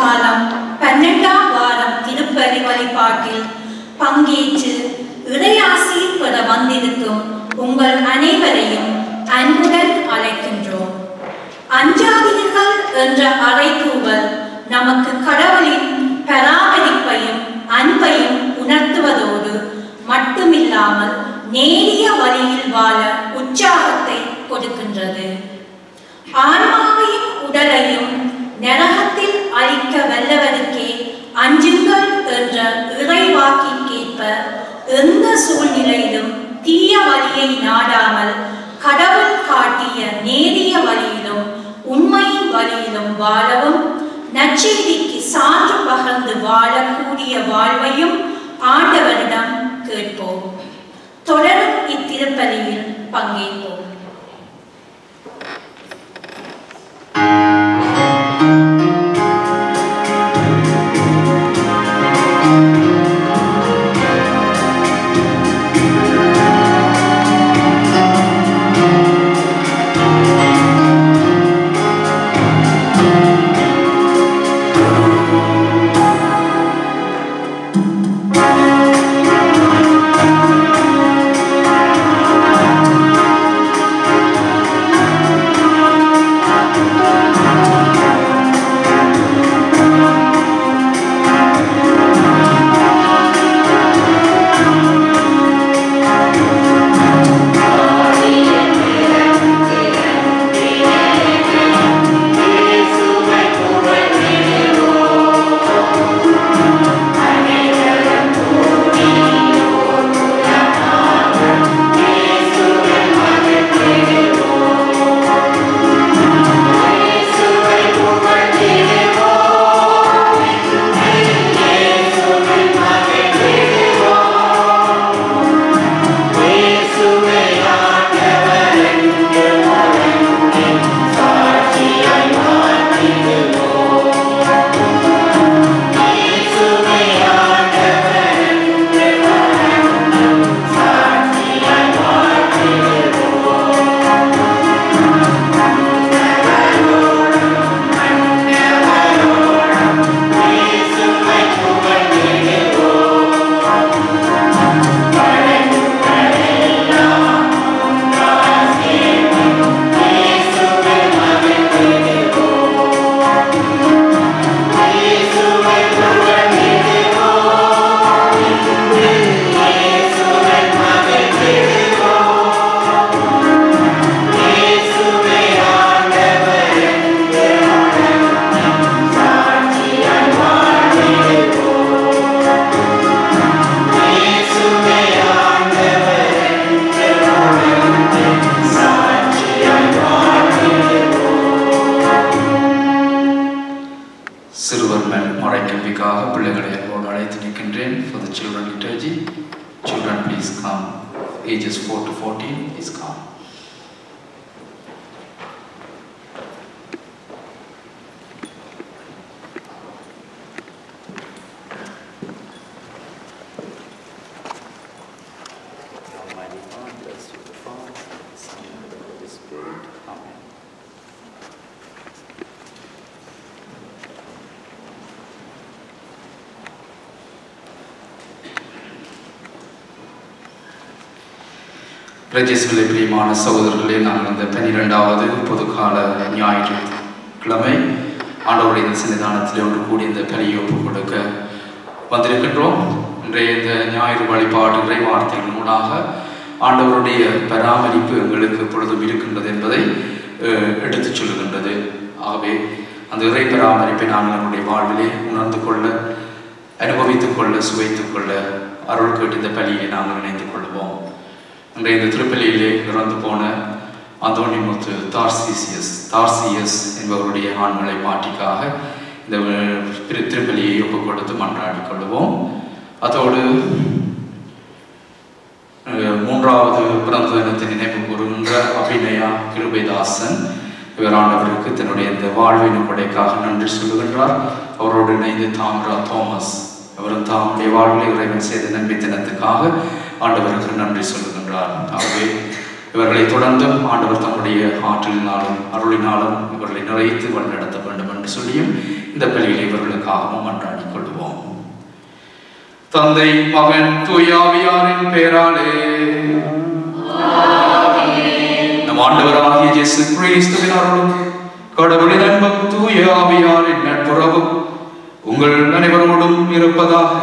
காலம் பன்னெண்டாம் வாரம் திருப்பலி வழிபாட்டில் பங்கேற்று இறையாசி பெற வந்திருக்கும் உங்கள் அனைவரையும் அன்புடன் அழைக்கின்றோம் அஞ்சாதீர்கள் என்ற அறைகூவல் நமக்கு கடவுளின் பராமரிப்பையும் அன்பையும் உணர்த்துவதோடு மட்டுமில்லாமல் நேரிய வழியில் வாழ உற்சாகத்தை கொடுக்கின்றது ஆன்மாவையும் உடலையும் நரகத்தில் அழிக்க வல்லவருக்கே அஞ்சுங்கள் என்ற இறைவாக்கிற்கேற்ப எந்த சூழ்நிலையிலும் தீய வழியை நாடாமல் கடவுள் காட்டிய நேரிய வழியிலும் உண்மையின் வழியிலும் வாழவும் நற்செய்திக்கு சான்று பகர்ந்து வாழக்கூடிய வாழ்வையும் ஆண்டவரிடம் கேட்போம் தொடரும் இத்திருப்பலியில் பங்கேற்போம் சிறுவர் மேல் மறைக்கல்விக்காக பிள்ளைகளை அன்போடு அழைத்து நிற்கின்றேன் for the children liturgy children please come ages 4 to 14 please come Almighty God, bless you, the Father, the Son, and the Holy Spirit. Amen. பிரஜேஸ்வலை பிரியமான சகோதரர்களே நாங்கள் இந்த பன்னிரெண்டாவது பொதுக்கால ஞாயிற்று கிழமை ஆண்டவருடைய இந்த சன்னிதானத்தில் ஒன்று கூடி இந்த பலியை ஒப்புக் கொடுக்க வந்திருக்கின்றோம் இன்றைய இந்த ஞாயிறு வழிபாடு இறை வார்த்தைகள் மூலமாக ஆண்டவருடைய பராமரிப்பு எங்களுக்கு எப்பொழுதும் இருக்கின்றது என்பதை அஹ், எடுத்துச் சொல்லுகின்றது ஆகவே அந்த இறை பராமரிப்பை நாங்கள் நம்முடைய வாழ்விலே உணர்ந்து கொள்ள அனுபவித்துக் கொள்ள சுவைத்துக் கொள்ள அருள் கேட்டு இந்த பலியை நாங்கள் இணைந்து கொள்வோம் இன்றைய இந்த திருப்பலியிலே இறந்து போன அந்தோனிமுத்து தார்சிசியஸ் தார்சியஸ் என்பவருடைய ஆண்மலை பாட்டிக்காக இந்த திரு- திருப்பலியை ஒப்புக் கொடுத்து மன்றாடிக் கொள்வோம் அதோடு அஹ், மூன்றாவது பிறந்த தினத்தை நினைவு கூறுகின்ற அபிநயா கிருபைதாசன் இவர் ஆண்டவருக்கு தன்னுடைய இந்த வாழ்வின் கொடைக்காக நன்றி சொல்லுகின்றார் அவரோடு இணைந்து தாம்ரா தோமஸ் அவரும் தாமுடைய வாழ்வில் இறைவன் செய்த நன்மை தினத்துக்காக ஆண்டவருக்கு நன்றி சொல்லுகின்றார் ஆகவே இவர்களை தொடர்ந்தும் ஆண்டவர் தம்முடைய ஆற்றலினாலும் அருளினாலும் இவர்களை நிறைத்து வழிநடத்த வேண்டும் என்று சொல்லியும் இந்த பலியில் இவர்களுக்காகவும் மன்றாடிக் கொள்வோம் தந்தை மகன் தூயாவியாரின் பெயராலே நம் ஆண்டவராகிய இயேசு கிறிஸ்துவின் அருளும் கடவுளின் அன்பும் தூய ஆவியாரின் நட்புறவும் உங்கள் அனைவரோடும் இருப்பதாக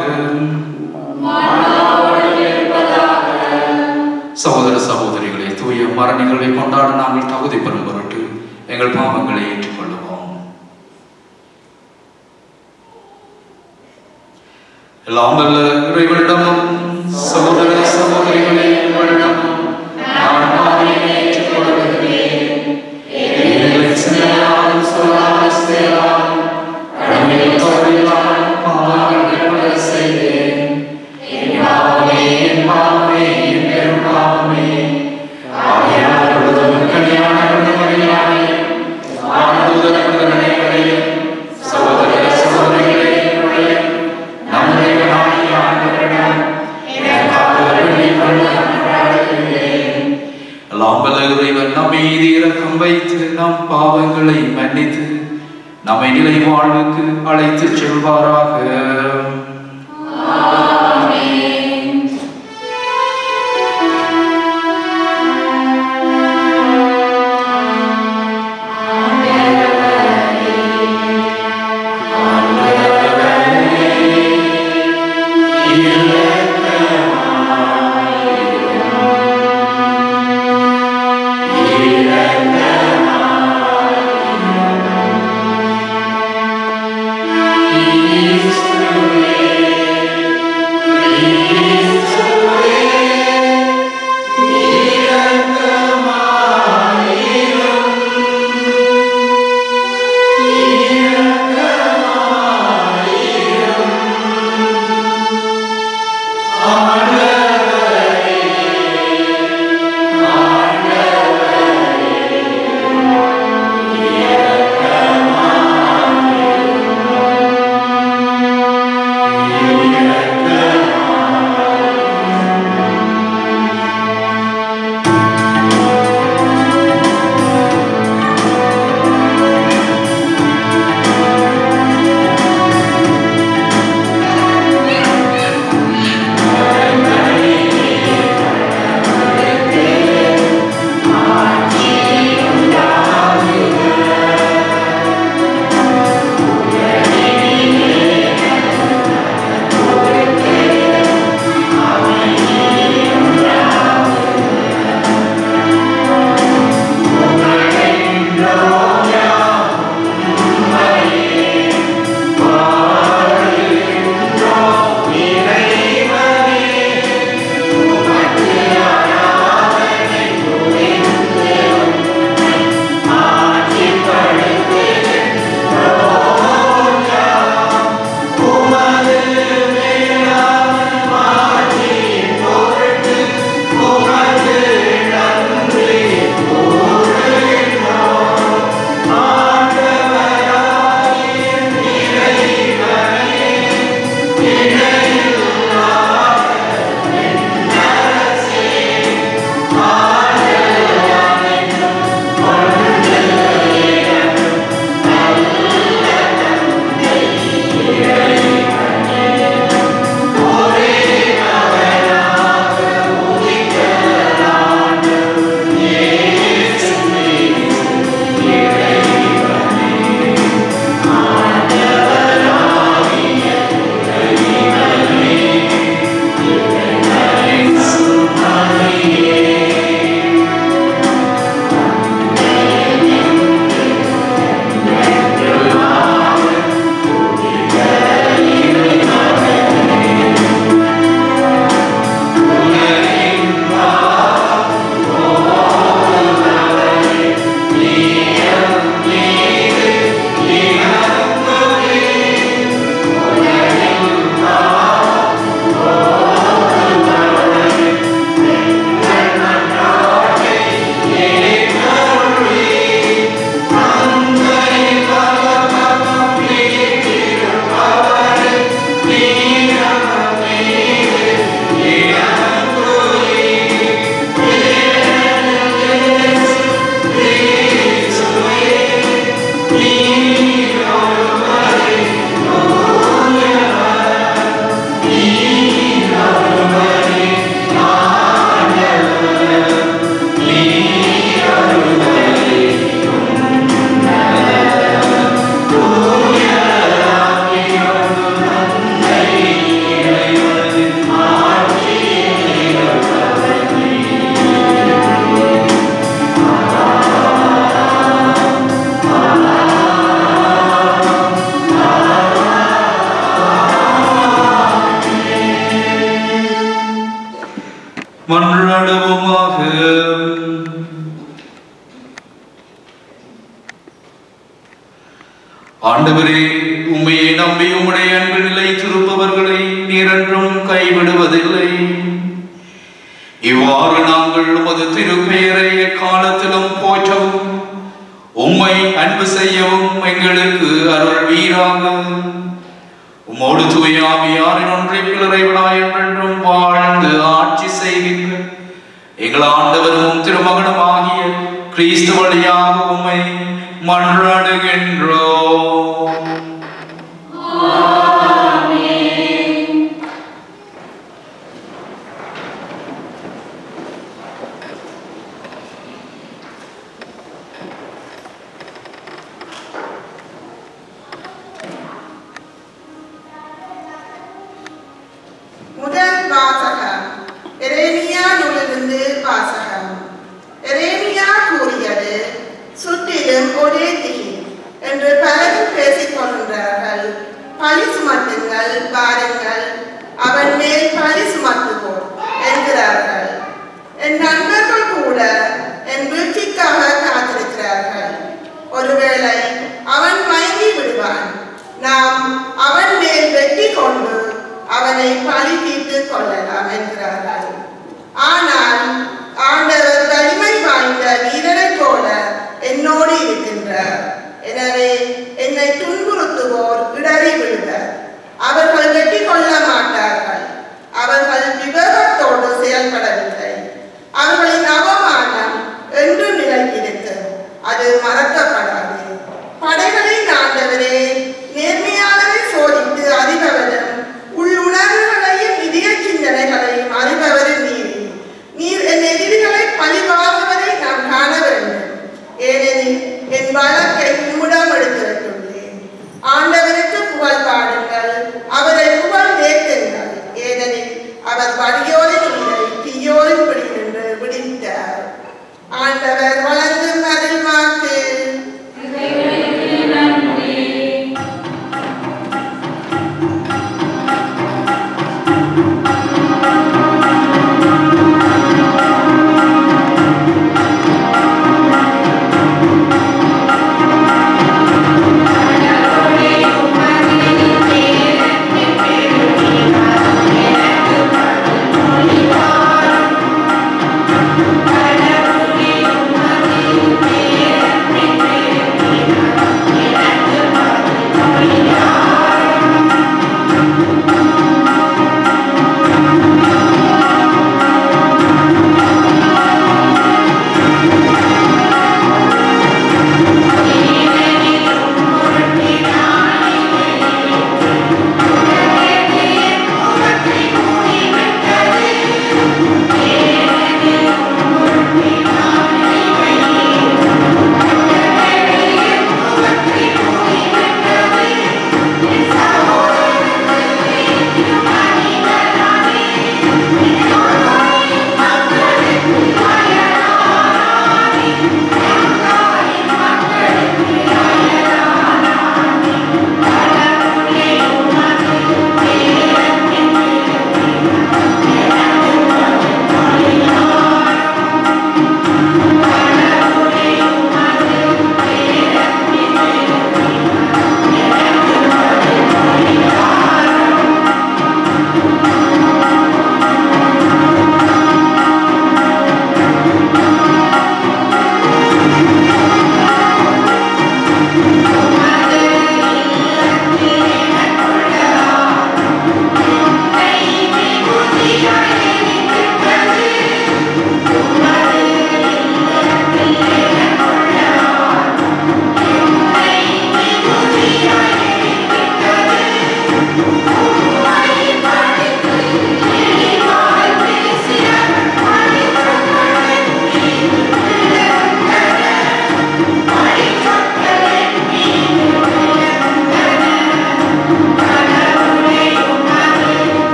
சகோதர சகோதரிகளே தூய மர நிகழ்வை கொண்டாட நாங்கள் தகுதி பெறும் பொருட்டு எங்கள் பாவங்களை ஏற்றுக்கொள்வோம் எல்லாம் வல்ல இறைவனிடமும் சகோதர சகோதரிகளே உங்களிடமும் நான் பாவியை ஏற்றுக்கொள்கிறேன் எங்களை சிந்தையாலும் சொல்லாமல் செயலாலும் கடமையில் தவறினாலும் பாவங்களை பல செய்தேன் என் பாவமே என் பாவமே என் பெரும் பாவமே ஆகையால் பொழுதும் கல்யாண மரியாதை ஆனந்தூதர் அனைவரையும் சகோதர சகோதரிகளே உங்களையும் நம்முடைய நாளில் ஆண்டவரிடம் எனக்காக வேண்டிக் கொள்ள மன்றாடுகிறேன். எல்லாம் வல்ல இறைவன் நம் மீது இரக்கம் வைத்து நம் பாவங்களை மன்னித்து நம்மை நிலை வாழ்வுக்கு அழைத்துச் செல்வாராக Peace to ஆண்டவரே உம்மையை நம்பி உம்முடைய அன்பு நிலைத்திருப்பவர்களை நீரென்றும் கைவிடுவதில்லை இவ்வாறு நாங்கள் உமது திருப்பெயரை எக்காலத்திலும் போற்றவும் உம்மை அன்பு செய்யவும் எங்களுக்கு அருள் வீராக உம்மோடு தூயாமியாரின் ஒன்றை பிளரை விடாய் என்றும் வாழ்ந்து ஆட்சி செய்கின்ற எங்கள் ஆண்டவரும் திருமகனும் ஆகிய கிறிஸ்து வழியாக உம்மை மன்றாடுகின்றோம் முதல் வாசகம் எரேமியா நூலிலிருந்து வாசகம் எரேமியா கூறியது சுற்றிலும் ஒரே திகி என்று பலரும் பேசிக் கொள்கின்றார்கள் பழி சுமத்துங்கள் பாருங்கள் அவன் மேல் பழி சுமத்துவோம் என்கிறார்கள் என் நண்பர்கள் கூட என் வீழ்ச்சிக்காக காத்திருக்கிறார்கள் ஒருவேளை அவன் மயங்கி விடுவான் நாம் அவன் மேல் வெட்டி கொண்டு அவனை பழி தீர்த்து கொள்ளலாம் என்கிறார்கள் ஆனால் ஆண்டவர் வலிமை வாய்ந்த வீரரைப் போல என்னோடு இருக்கின்றார் எனவே என்னை துன்புறுத்துவோர் இடறி விடுவர் அவர்கள் வெட்டி கொள்ள மாட்டார்கள் அவர்கள் விவேகத்தோடு செயல்படவில்லை அவர்களின் அவமானம் என்று நிலைத்திருக்கும் அது மறக்கப்படாது படைகளின் ஆண்டவரே நேர்மையாளரை சோதித்து அறிபவரும் உள்ளுணர்வுகளையும் இதய சிந்தனைகளையும் அறிபவரும் நீர் நீர் என் எதிரிகளை பழிவாங்குவதை நாம் காண வேண்டும் ஏனெனில் என் வழக்கை உம்மிடம் எடுத்துரைத்துள்ளேன் ஆண்டவருக்கு புகழ் பாடுங்கள் அவரை புகழ் தேக்குங்கள் ஏனெனில் அவர் வலியோரின் உயிரை தீயோரின் பிடிநின்று விடுவித்தார் ஆண்டவர் வளர்ந்து அருள்வாக்கு கடவுளே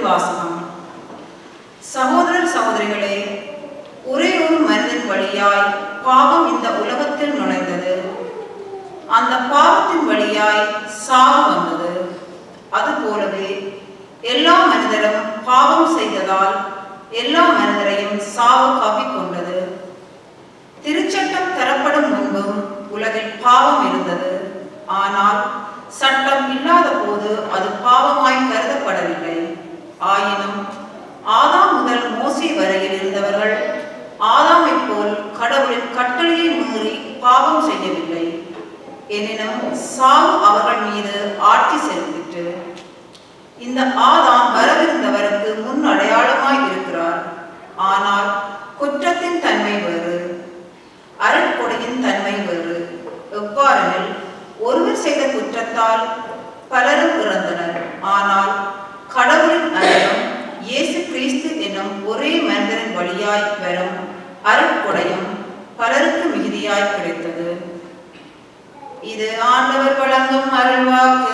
வாசகம் சகோதரர் சகோதரிகளே ஒரே ஒரு மனிதன் வழியாய் பாவம் இந்த உலகத்தில் நுழைந்தது அந்த பாவத்தின் வழியாய் சாவு வந்தது அதுபோலவே எல்லா மனிதரும் பாவம் செய்ததால் எல்லா மனிதரையும் சாவு கவ்விக்கொண்டது திருச்சட்டம் தரப்படும் முன்பும் உலகில் பாவம் இருந்தது ஆனால் சட்டம் இல்லாத போது அது பாவமாய் கருதப்படவில்லை ஆயினும் ஆதாம் முதல் மோசே வரையில் இருந்தவர்கள் ஆதாமைப் போல் கடவுளின் கட்டளையை மீறி பாவம் செய்யவில்லை எனினும் சாவு அவர்கள் மீது ஆட்சி செலுத்திற்று இந்த ஆதாம் வரவிருந்தவருக்கு முன் அடையாளமாய் இருக்கிறார் ஆனால் குற்றத்தின் தன்மை வேறு அருட்கொடையின் தன்மை வேறு எவ்வாறெனில் ஒருவர் செய்த குற்றத்தால் பலரும் இறந்தனர் ஆனால் கடவுளின் அருளும் இயேசு கிறிஸ்து என்னும் ஒரே மனிதரின் வழியாய் வரும் அருட்கொடையும் பலருக்கு மிகுதியாய் கிடைத்தது இது ஆண்டவர் வழங்கும் அருள்வாக்கு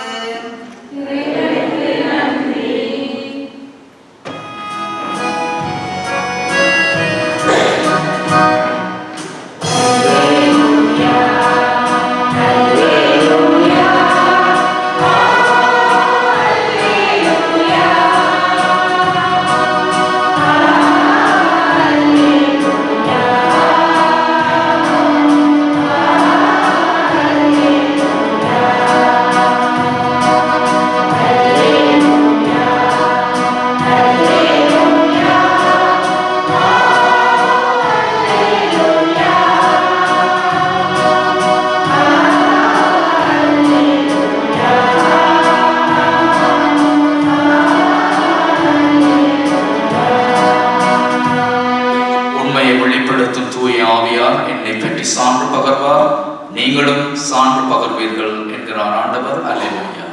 உண்மையை வெளிப்படுத்தும் தூய ஆவியார் என்னை பற்றி சான்று பகர்வார் நீங்களும் சான்று பகர்வீர்கள் என்கிறார் ஆண்டவர் அல்லேலூயா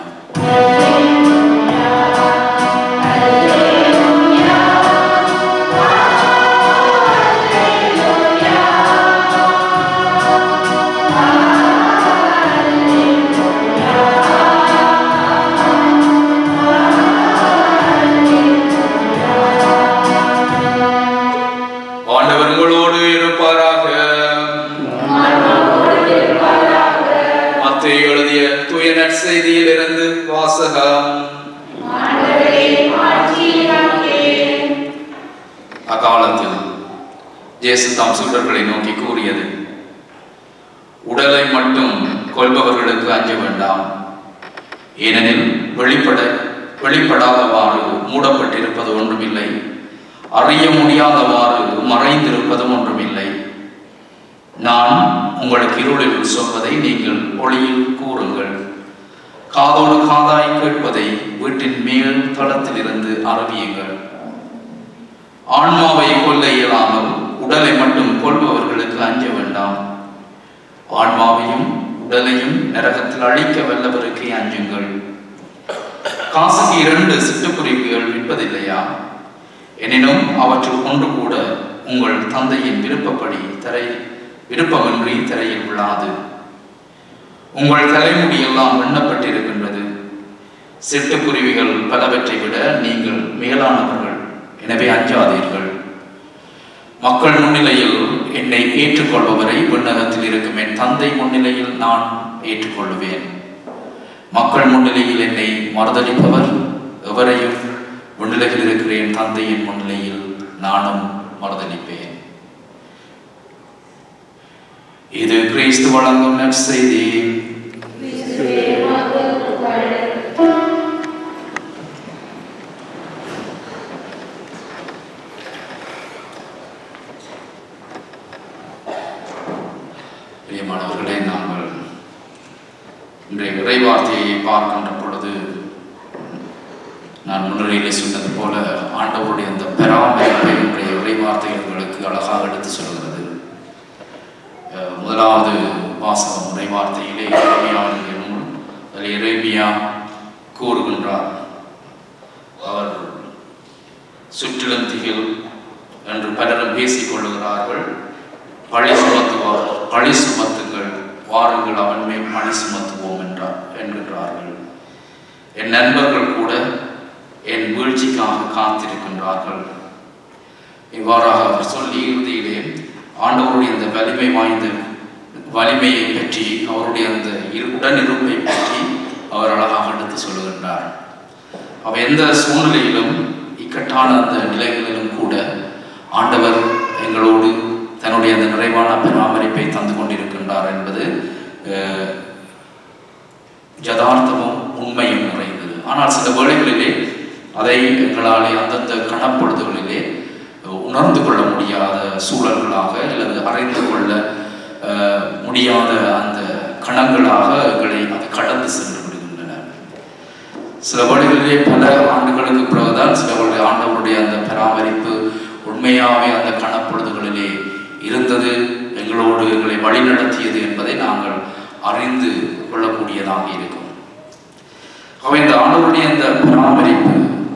ஆண்டவர் உங்களோடு இருப்பாராக மத்திய எழுதிய தூய நற்செய்தியில் இருந்து வாசகம் அக்காலத்தில் இயேசு தாம் சீடர்களை நோக்கி கூறியது உடலை மட்டும் கொல்பவர்களுக்கு அஞ்ச வேண்டாம் ஏனெனில் வெளிப்பட வெளிப்படாதவாறு மூடப்பட்டிருப்பது ஒன்றுமில்லை அறிய முடியாதவாறு மறைந்திருப்பதும் ஒன்றுமில்லை நான் உங்களுக்கு இருளில் சொல்வதை நீங்கள் ஒளியில் கூறுங்கள் காதோடு காதாய் கேட்பதை வீட்டின் மேல் தளத்திலிருந்து அறிவியுங்கள் ஆன்மாவை கொல்ல இயலாமல் உடலை மட்டும் கொல்பவர்களுக்கு அஞ்ச வேண்டாம் ஆன்மாவையும் உடலையும் நரகத்தில் அழிக்க வல்லவருக்கே அஞ்சுங்கள் காசுக்கு இரண்டு சிட்டுக்குருவிகள் விற்பதில்லையா எனினும் அவற்றில் ஒன்று கூட உங்கள் தந்தையின் விருப்பப்படி தரை விருப்பமின்றி திரையில் விழாது உங்கள் தலைமுடி எல்லாம் எண்ணப்பட்டிருக்கின்றது சிட்டுக்குருவிகள் பலவற்றை விட நீங்கள் மேலானவர்கள் எனவே அஞ்சாதீர்கள் மக்கள் முன்னிலையில் என்னை ஏற்றுக்கொள்பவரை விண்ணகத்தில் இருக்கும் என் தந்தை முன்னிலையில் நான் ஏற்றுக்கொள்வேன் மக்கள் முன்னிலையில் என்னை மறுதளிப்பவர் எவரையும் விண்ணுலகில் இருக்கிற என் தந்தையின் முன்னிலையில் நானும் மறுதளிப்பேன் இது கிறிஸ்து வழங்கும் நற்செய்தி பிரியமானவர்களே நாங்கள் இன்றைய இறைவார்த்தையை பார்க்கின்ற பொழுது நான் முன்னுரையிலே சொன்னது போல ஆண்டவருடைய அந்த பராமரிப்பை இன்றைய இறைவார்த்தை எங்களுக்கு அழகாக எடுத்து சொல்கிறது அஹ் முதலாவது வாசகம் இறைவார்த்தையிலே இறைமையாவுடைய நூல் அதில் இறைமையா கூறுகின்றார் அவர் சுற்றிலும் திகில் என்று பலரும் பேசிக் கொள்ளுகிறார்கள் பழி சுமத்துவார் பழி சுமத்துங்கள் வாருங்கள் அவன் மேல் பழி சுமத்துவோம் என்றார் என்கின்றார்கள் என் நண்பர்கள் கூட என் வீழ் வீழ்ச்சிக்காக காத்திருக்கின்றார்கள் இவ்வாறாக அவர் சொல்லி இறுதியிலே ஆண்டவருடைய அந்த வலிமை வாய்ந்த வலிமையை பற்றி அவருடைய அந்த இரு- உடனிருப்பை பற்றி அவர் அழகாக எடுத்து சொல்லுகின்றார் அவ எந்த சூழ்நிலையிலும் இக்கட்டான அந்த நிலைகளிலும் கூட ஆண்டவர் எங்களோடு தன்னுடைய அந்த நிறைவான பராமரிப்பை தந்து கொண்டிருக்கின்றார் என்பது அஹ், யதார்த்தமும் உண்மையும் நிறைந்தது ஆனால் சில வேளைகளிலே அதை எங்களாலே அந்தந்த கணப்பொழுதுகளிலே உணர்ந்து கொள்ள முடியாத சூழல்களாக அல்லது அறிந்து கொள்ள அஹ், முடியாத அந்த கணங்களாக எங்களை அது கடந்து சென்று விடுகின்றன சில வேளைகளிலே பல ஆண்டுகளுக்கு பிறகுதான் சில வேளை ஆண்டவருடைய அந்த பராமரிப்பு உண்மையாகவே அந்த கணப்பொழுதுகளிலே இருந்தது எங்களோடு எங்களை வழிநடத்தியது என்பதை நாங்கள் அறிந்து கொள்ளக்கூடியதாக இருக்கும் அவை இந்த ஆண்டவருடைய அந்த பராமரிப்பு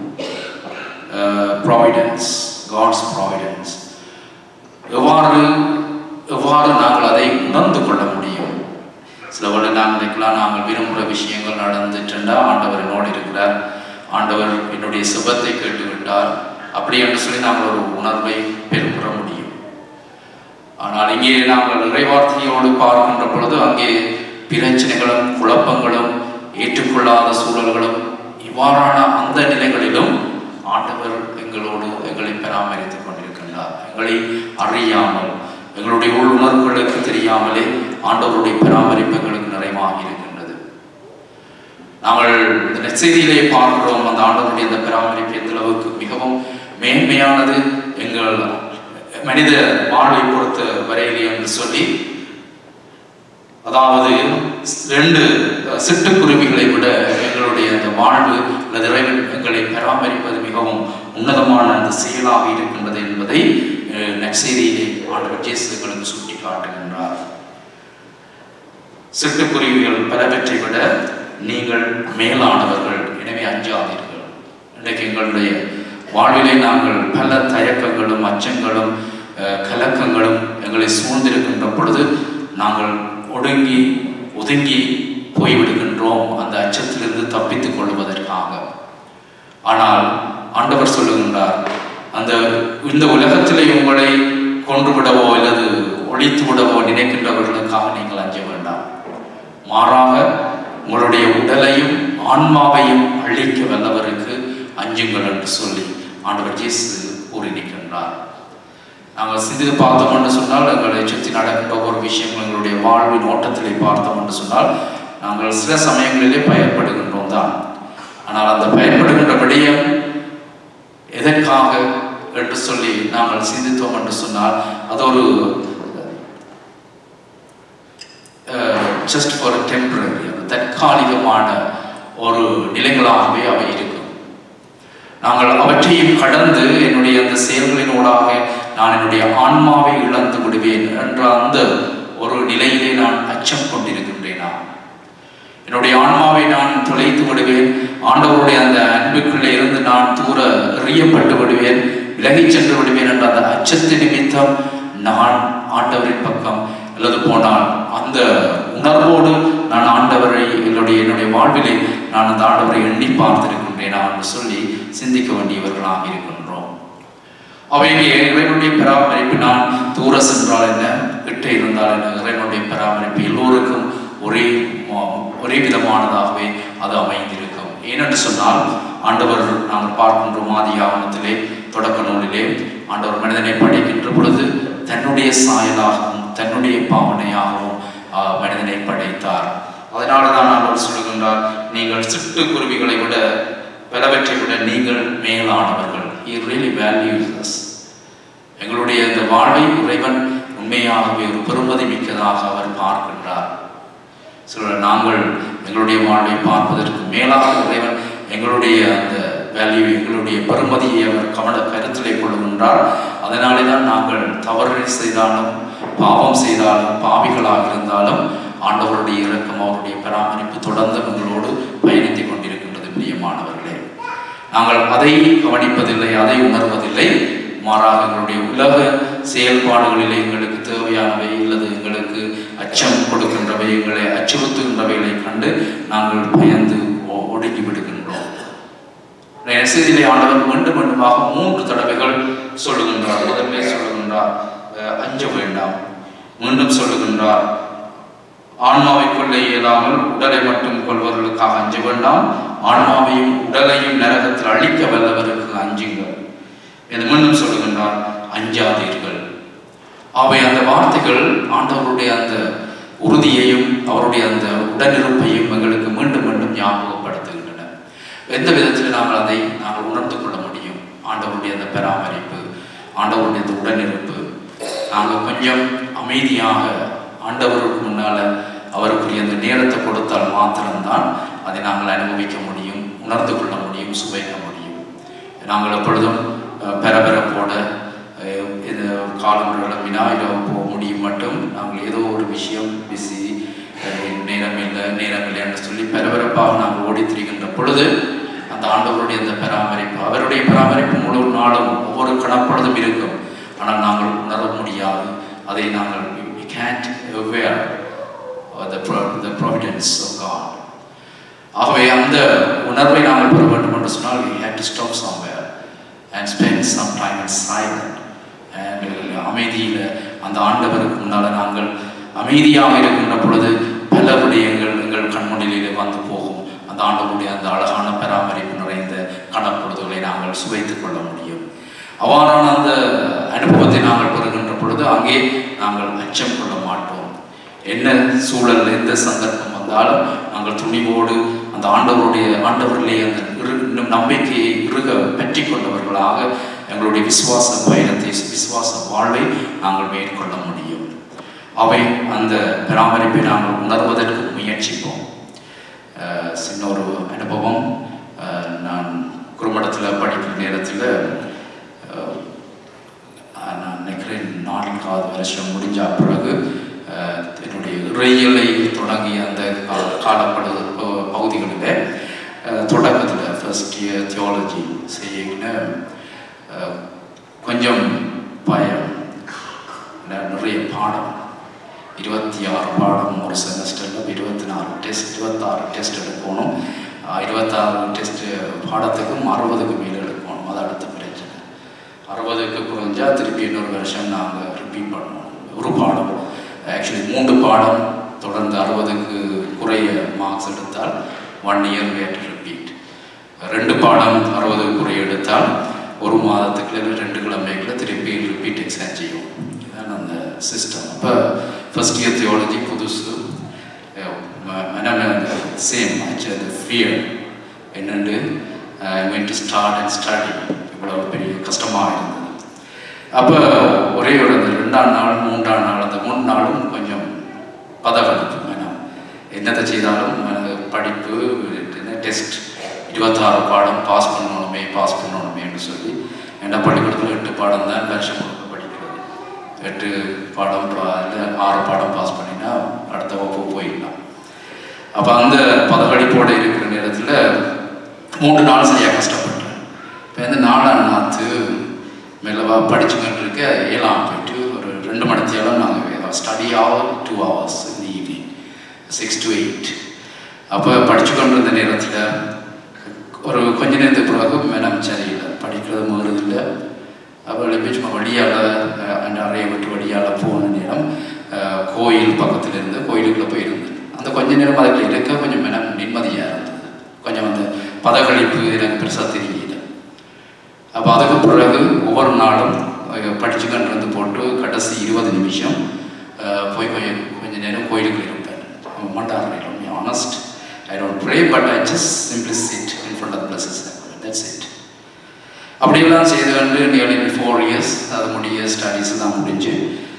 ப்ராவிடன்ஸ் காட்ஸ் ப்ராவிடன்ஸ் எவ்வாறு எவ்வாறு நாங்கள் அதை உணர்ந்து கொள்ள முடியும் சில வேளை நாங்கள் நினைக்கலாம் நாங்கள் விரும்புகிற விஷயங்கள் நடந்துட்டுண்டா ஆண்டவர் என்னோடு இருக்கிறார் ஆண்டவர் என்னுடைய சுபத்தை கேட்டு விட்டார் அப்படி என்று சொல்லி நாங்கள் ஒரு உணர்வை பெறுகிற முடியும் ஆனால் இங்கே நாங்கள் இறைவார்த்தையோடு பார்க்கின்ற பொழுது அங்கே பிரச்சனைகளும் குழப்பங்களும் ஏற்றுக்கொள்ளாத சூழல்களும் இவ்வாறான அந்த நிலைகளிலும் ஆண்டவர் எங்களோடு எங்களை பராமரித்துக் கொண்டிருக்கின்றார் எங்களை அறியாமல் எங்களுடைய உள் உணர்வுகளுக்கு தெரியாமலே ஆண்டவருடைய பராமரிப்பு எங்களுக்கு நிறைவாக இருக்கின்றது நாங்கள் இந்த நற்செய்தியிலே பார்க்கிறோம் அந்த ஆண்டவருடைய அந்த பராமரிப்பு எந்த அளவுக்கு மிகவும் மேன்மையானது எங்கள் மனித வாழ்வை பொறுத்த வரையிலே என்று சொல்லி அதாவது ரெண்டு சிட்டுக்குருவிகளை விட எங்களுடைய அந்த வாழ்வு அல்லது இறைவன் எங்களை பராமரிப்பது மிகவும் உன்னதமான அந்த செயலாக இருக்கின்றது என்பதை அஹ், நற்செய்தியிலே ஆண்டவர் இயேசு எங்களுக்கு சுட்டி காட்டுகின்றார் சிட்டுக்குருவிகள் பலவற்றை விட நீங்கள் மேலானவர்கள் எனவே அஞ்சாதீர்கள் இன்றைக்கு எங்களுடைய வாழ்விலே நாங்கள் பல தயக்கங்களும் அச்சங்களும் அஹ், கலக்கங்களும் எங்களை சூழ்ந்திருக்கின்ற பொழுது நாங்கள் ஒடுங்கி ஒதுங்கி போய்விடுகின்றோம் அந்த அச்சத்திலிருந்து தப்பித்துக் கொள்வதற்காக ஆனால் ஆண்டவர் சொல்லுகின்றார் அந்த இந்த உலகத்திலே உங்களை கொன்று விடவோ அல்லது ஒழித்து விடவோ நினைக்கின்றவர்களுக்காக நீங்கள் அஞ்ச வேண்டாம் மாறாக உங்களுடைய உடலையும் ஆன்மாவையும் அழிக்க வல்லவருக்கு அஞ்சுங்கள் என்று சொல்லி ஆண்டவர் இயேசு கூறி நிற்கின்றார் நாங்கள் சிந்தித்து பார்த்தோம் என்று சொன்னால் எங்களை சுற்றி நடக்கின்ற ஒவ்வொரு விஷயங்கள் எங்களுடைய வாழ்வின் ஓட்டத்திலே பார்த்தோம் என்று சொன்னால் நாங்கள் சில சமயங்களிலே பயப்படுகின்றோம் தான் ஆனால் அந்த பயப்படுகின்ற விடயம் எதற்காக என்று சொல்லி நாங்கள் சிந்தித்தோம் என்று சொன்னால் அது ஒரு ஜஸ்ட் ஃபார் டெம்பரரி தற்காலிகமான ஒரு நிலைகளாகவே அவை இருக்கும் நாங்கள் அவற்றையும் கடந்து என்னுடைய அந்த செயல்களினூடாக நான் என்னுடைய ஆன்மாவை இழந்து விடுவேன் என்ற அந்த ஒரு நிலையிலே நான் அச்சம் கொண்டிருக்கின்றேனா என்னுடைய ஆன்மாவை நான் தொலைத்து விடுவேன் ஆண்டவருடைய அந்த அன்புக்குள்ளே இருந்து நான் தூர எறியப்பட்டு விடுவேன் விலகிச் சென்று விடுவேன் என்ற அந்த அச்சத்து நிமித்தம் நான் ஆண்டவரின் பக்கம் அல்லது போனால் அந்த உணர்வோடு நான் ஆண்டவரை என்னுடைய என்னுடைய வாழ்விலே நான் அந்த ஆண்டவரை எண்ணி பார்த்திருக்கின்றேனா என்று சொல்லி சிந்திக்க வேண்டியவர்களாக இருக்கின்றோம் அவைக்கு இறைவனுடைய பராமரிப்பு நான் தூர சென்றால் என்ன கிட்ட இருந்தால் என்ன இறைவனுடைய பராமரிப்பு எல்லோருக்கும் ஒரே மா- ஒரே விதமானதாகவே அது அமைந்திருக்கும் ஏனென்று சொன்னால் ஆண்டவர் நாங்கள் பார்க்கின்றோம் ஆதியாகமத்திலே தொடக்க நூலிலே ஆண்டவர் மனிதனை படைக்கின்ற பொழுது தன்னுடைய சாயலாகவும் தன்னுடைய பாவனையாகவும் ஆஹ், மனிதனை படைத்தார் அதனால தான் ஆண்டவர் சொல்லுகின்றார் நீங்கள் சிட்டுக்குருவிகளை விட பலவற்றை விட நீங்கள் மேலானவர்கள் he really values us எங்களுடைய இந்த வாழ்வை இறைவன் உண்மையாகவே ஒரு பெருமதி மிக்கதாக அவர் பார்க்கின்றார் சில நாங்கள் எங்களுடைய வாழ்வை பார்ப்பதற்கு மேலாக இறைவன் எங்களுடைய அந்த வேல்யூ எங்களுடைய பெருமதியை அவர் கவன கருத்திலே கொள்கின்றார் அதனாலே தான் நாங்கள் தவறு செய்தாலும் பாவம் செய்தாலும் பாவிகளாக இருந்தாலும் ஆண்டவருடைய இரக்கம் அவருடைய பராமரிப்பு தொடர்ந்து எங்களோடு பயணித்துக் கொண்டிருக்கின்றது பிரியமானவர்களே நாங்கள் அதை கவனிப்பதில்லை அதை உணர்வதில்லை மாறாக எங்களுடைய உலக செயல்பாடுகளிலே எங்களுக்கு தேவையானவை அல்லது எங்களுக்கு அச்சம் கொடுக்கின்றவை எங்களை அச்சுறுத்துகின்றவைகளை கண்டு நாங்கள் பயந்து ஒ- ஒடுங்கி விடுகின்றோம் அன்றைய செய்தியிலே ஆண்டவர் மீண்டும் மீண்டுமாக மூன்று தடவைகள் சொல்லுகின்றார் முதல்ல சொல்லுகின்றார் அஹ், அஞ்ச வேண்டாம் மீண்டும் சொல்லுகின்றார் ஆன்மாவை கொள்ள இயலாமல் உடலை மட்டும் கொள்வர்களுக்காக அஞ்ச வேண்டாம் ஆன்மாவையும் உடலையும் நரகத்தில் அழிக்க வல்லவருக்கு அஞ்சுங்கள் என்று மீண்டும் சொல்லுகின்றார் அஞ்சாதீர்கள் அவை அந்த வார்த்தைகள் ஆண்டவருடைய அந்த உறுதியையும் அவருடைய அந்த உடனிருப்பையும் எங்களுக்கு மீண்டும் மீண்டும் ஞாபகப்படுத்துகின்றன எந்த விதத்தில் நாங்கள் அதை நாங்கள் உணர்ந்து கொள்ள முடியும் ஆண்டவருடைய அந்த பராமரிப்பு ஆண்டவருடைய அந்த உடனிருப்பு நாங்கள் கொஞ்சம் அமைதியாக ஆண்டவருக்கு முன்னால அவருக்குரிய அந்த நேரத்தை கொடுத்தால் மாத்திரம்தான் அதை நாங்கள் அனுபவிக்க முடியும் உணர்ந்து கொள்ள முடியும் சுவைக்க முடியும் நாங்கள் எப்பொழுதும் அஹ், பரபரப்போட அஹ், இது காலம் கிளம்பினா இல்லை போக முடியும் மட்டும் நாங்கள் ஏதோ ஒரு விஷயம் பிஸி நேரம் இல்லை நேரம் இல்லைன்னு சொல்லி பரபரப்பாக நாங்கள் ஓடி திரிகின்ற பொழுது அந்த ஆண்டவருடைய அந்த பராமரிப்பு அவருடைய பராமரிப்பு முழு நாளும் ஒவ்வொரு கணப்பொழுதும் இருக்கும் ஆனால் நாங்கள் உணர முடியாது அதை நாங்கள் we can't aware of the, pro- the providence of God ஆகவே அந்த உணர்வை நாங்கள் பெற வேண்டும் என்று சொன்னால் we have to stop somewhere and spend some time in silent and அமைதியில் அந்த ஆண்டவருக்கு முன்னால் நாங்கள் அமைதியாக இருக்கின்ற பொழுது பல விடயங்கள் எங்கள் கண்முன்னிலே வந்து போகும் அந்த ஆண்டவருடைய அந்த அழகான பராமரிப்பு நிறைந்த கணப்பொழுதுகளை நாங்கள் சுவைத்துக் கொள்ள முடியும் அவ்வாறான அந்த அனுபவத்தை நாங்கள் பெறுகின்ற பொழுது அங்கே நாங்கள் அச்சம் கொள்ள மாட்டோம் என்ன சூழல் எந்த சந்தர்ப்பம் வந்தாலும் நாங்கள் துணிவோடு அந்த ஆண்டவருடைய ஆண்டவரிலே அந்த இரு இன்னும் நம்பிக்கையை இறுக பற்றி கொண்டவர்களாக எங்களுடைய விசுவாச பயணத்தை விசுவாச வாழ்வை நாங்கள் மேற்கொள்ள முடியும் அவை அந்த பராமரிப்பை நாங்கள் உணர்வதற்கு முயற்சிப்போம் அஹ் சின்ன ஒரு அனுபவம் அஹ் நான் குறுமடத்தில் படிக்கிற நேரத்தில் அஹ், அஹ் நான் நினைக்கிறேன் நான்காவது வருஷம் முடிஞ்ச பிறகு அஹ், என்னுடைய இறையியலை தொடங்கிய அந்த கா- காலப்படு ப- பகுதிகளில் அஹ், தொடக்கத்தில் ஃபர்ஸ்ட் இயர் தியாலஜி செய்யின்னு கொஞ்சம் பயம் ந- நிறைய பாடம் இருபத்தி ஆறு பாடம் ஒரு செமஸ்டரில் இருபத்தி நாலு டெஸ்ட் இருபத்தாறு டெஸ்ட் எடுக்கணும் ஆஹ் இருபத்தாறு டெஸ்ட் பாடத்துக்கும் அறுபதுக்கு மேலே எடுக்கணும் அது அடுத்த பிரச்சனை அறுபதுக்கு குறைஞ்சா திருப்பி இன்னொரு வருஷம் நாங்கள் ரிப்பீட் பண்ணணும் ஒரு பாடம் ஆக்சுவலி மூன்று பாடம் தொடர்ந்து அறுபதுக்கு குறைய மார்க்ஸ் எடுத்தால் ஒன் இயர் வேட் ரிப்பீட் ரெண்டு பாடம் அறுபது குறைய எடுத்தால் ஒரு மாதத்துக்கு இல்லை ரெண்டு கிழமைக்குள்ள திருப்பி ரிப்பீட் எக்ஸாம் செய்யும் இதுதான் அந்த சிஸ்டம் அப்போ ஃபர்ஸ்ட் இயர் தியாலஜி புதுசு சேம் ஆச்சு அது ஃபியர் என்னென்று going to start and study இவ்வளோ பெரிய கஷ்டமாக இருந்தது அப்போ ஒரே ஒரு அந்த ரெண்டாம் நாள் மூன்றாம் நாள் அந்த மூணு நாளும் கொஞ்சம் பதவெடுப்பு வேணாம் என்னத்தை செய்தாலும் எனக்கு படிப்பு டெஸ்ட் இருபத்தாறு பாடம் பாஸ் பண்ணணுமே பாஸ் பண்ணணுமேன்னு சொல்லி என்ன பள்ளிக்கூடத்தில் எட்டு பாடம் தான் வருஷம் முழுக்க படிக்கிறது எட்டு பாடம் பா- இல்ல ஆறு பாடம் பாஸ் பண்ணினா அடுத்த வகுப்பு போயிடலாம் அப்போ அந்த பதவடிப்போடு இருக்கிற நேரத்தில் மூன்று நாள் சரியாக கஷ்டப்பட்டேன் இப்போ இந்த நாலாம் நாற்று மெல்லவா படிச்சுக்கிட்டு இருக்க ஏழாம் போயிட்டு ஒரு ரெண்டு மணி தேவை நாங்கள் ஸ்டடி ஹவர் டூ ஹவர்ஸ் இந்த ஈவினிங் சிக்ஸ் டு எயிட் அப்போ படிச்சு கொண்டிருந்த நேரத்தில் ஒரு கொஞ்ச நேரத்துக்கு பிறகு மேடம் சரியில்லை படிக்கிறது முதல்ல இல்லை அப்போ எழுப்பி சும்மா வழியால் அந்த அறையை விட்டு வழியால் போன நேரம் அஹ், கோயில் பக்கத்தில் இருந்து கோயிலுக்குள்ளே போயிருந்தேன் அந்த கொஞ்ச நேரம் அதுக்குள்ள இருக்க கொஞ்சம் மேடம் நிம்மதியாக இருந்தது கொஞ்சம் அந்த பதகளிப்பு எனக்கு பெருசாக தெரியல அப்போ அதுக்கு பிறகு ஒவ்வொரு நாளும் படிச்சுக்கிட்டு இருந்து போட்டு கடைசி இருபது நிமிஷம் அஹ், போய் கொஞ்சம் கொஞ்ச நேரம் கோயிலுக்குள்ள இருப்பேன் மாட்டார் honest I don't pray but I just simply sit in front of places that's it அப்படியெல்லாம் செய்து வந்து நியர்லி ஃபோர் இயர்ஸ் அது முடிய ஸ்டடீஸ் எல்லாம் முடிஞ்சு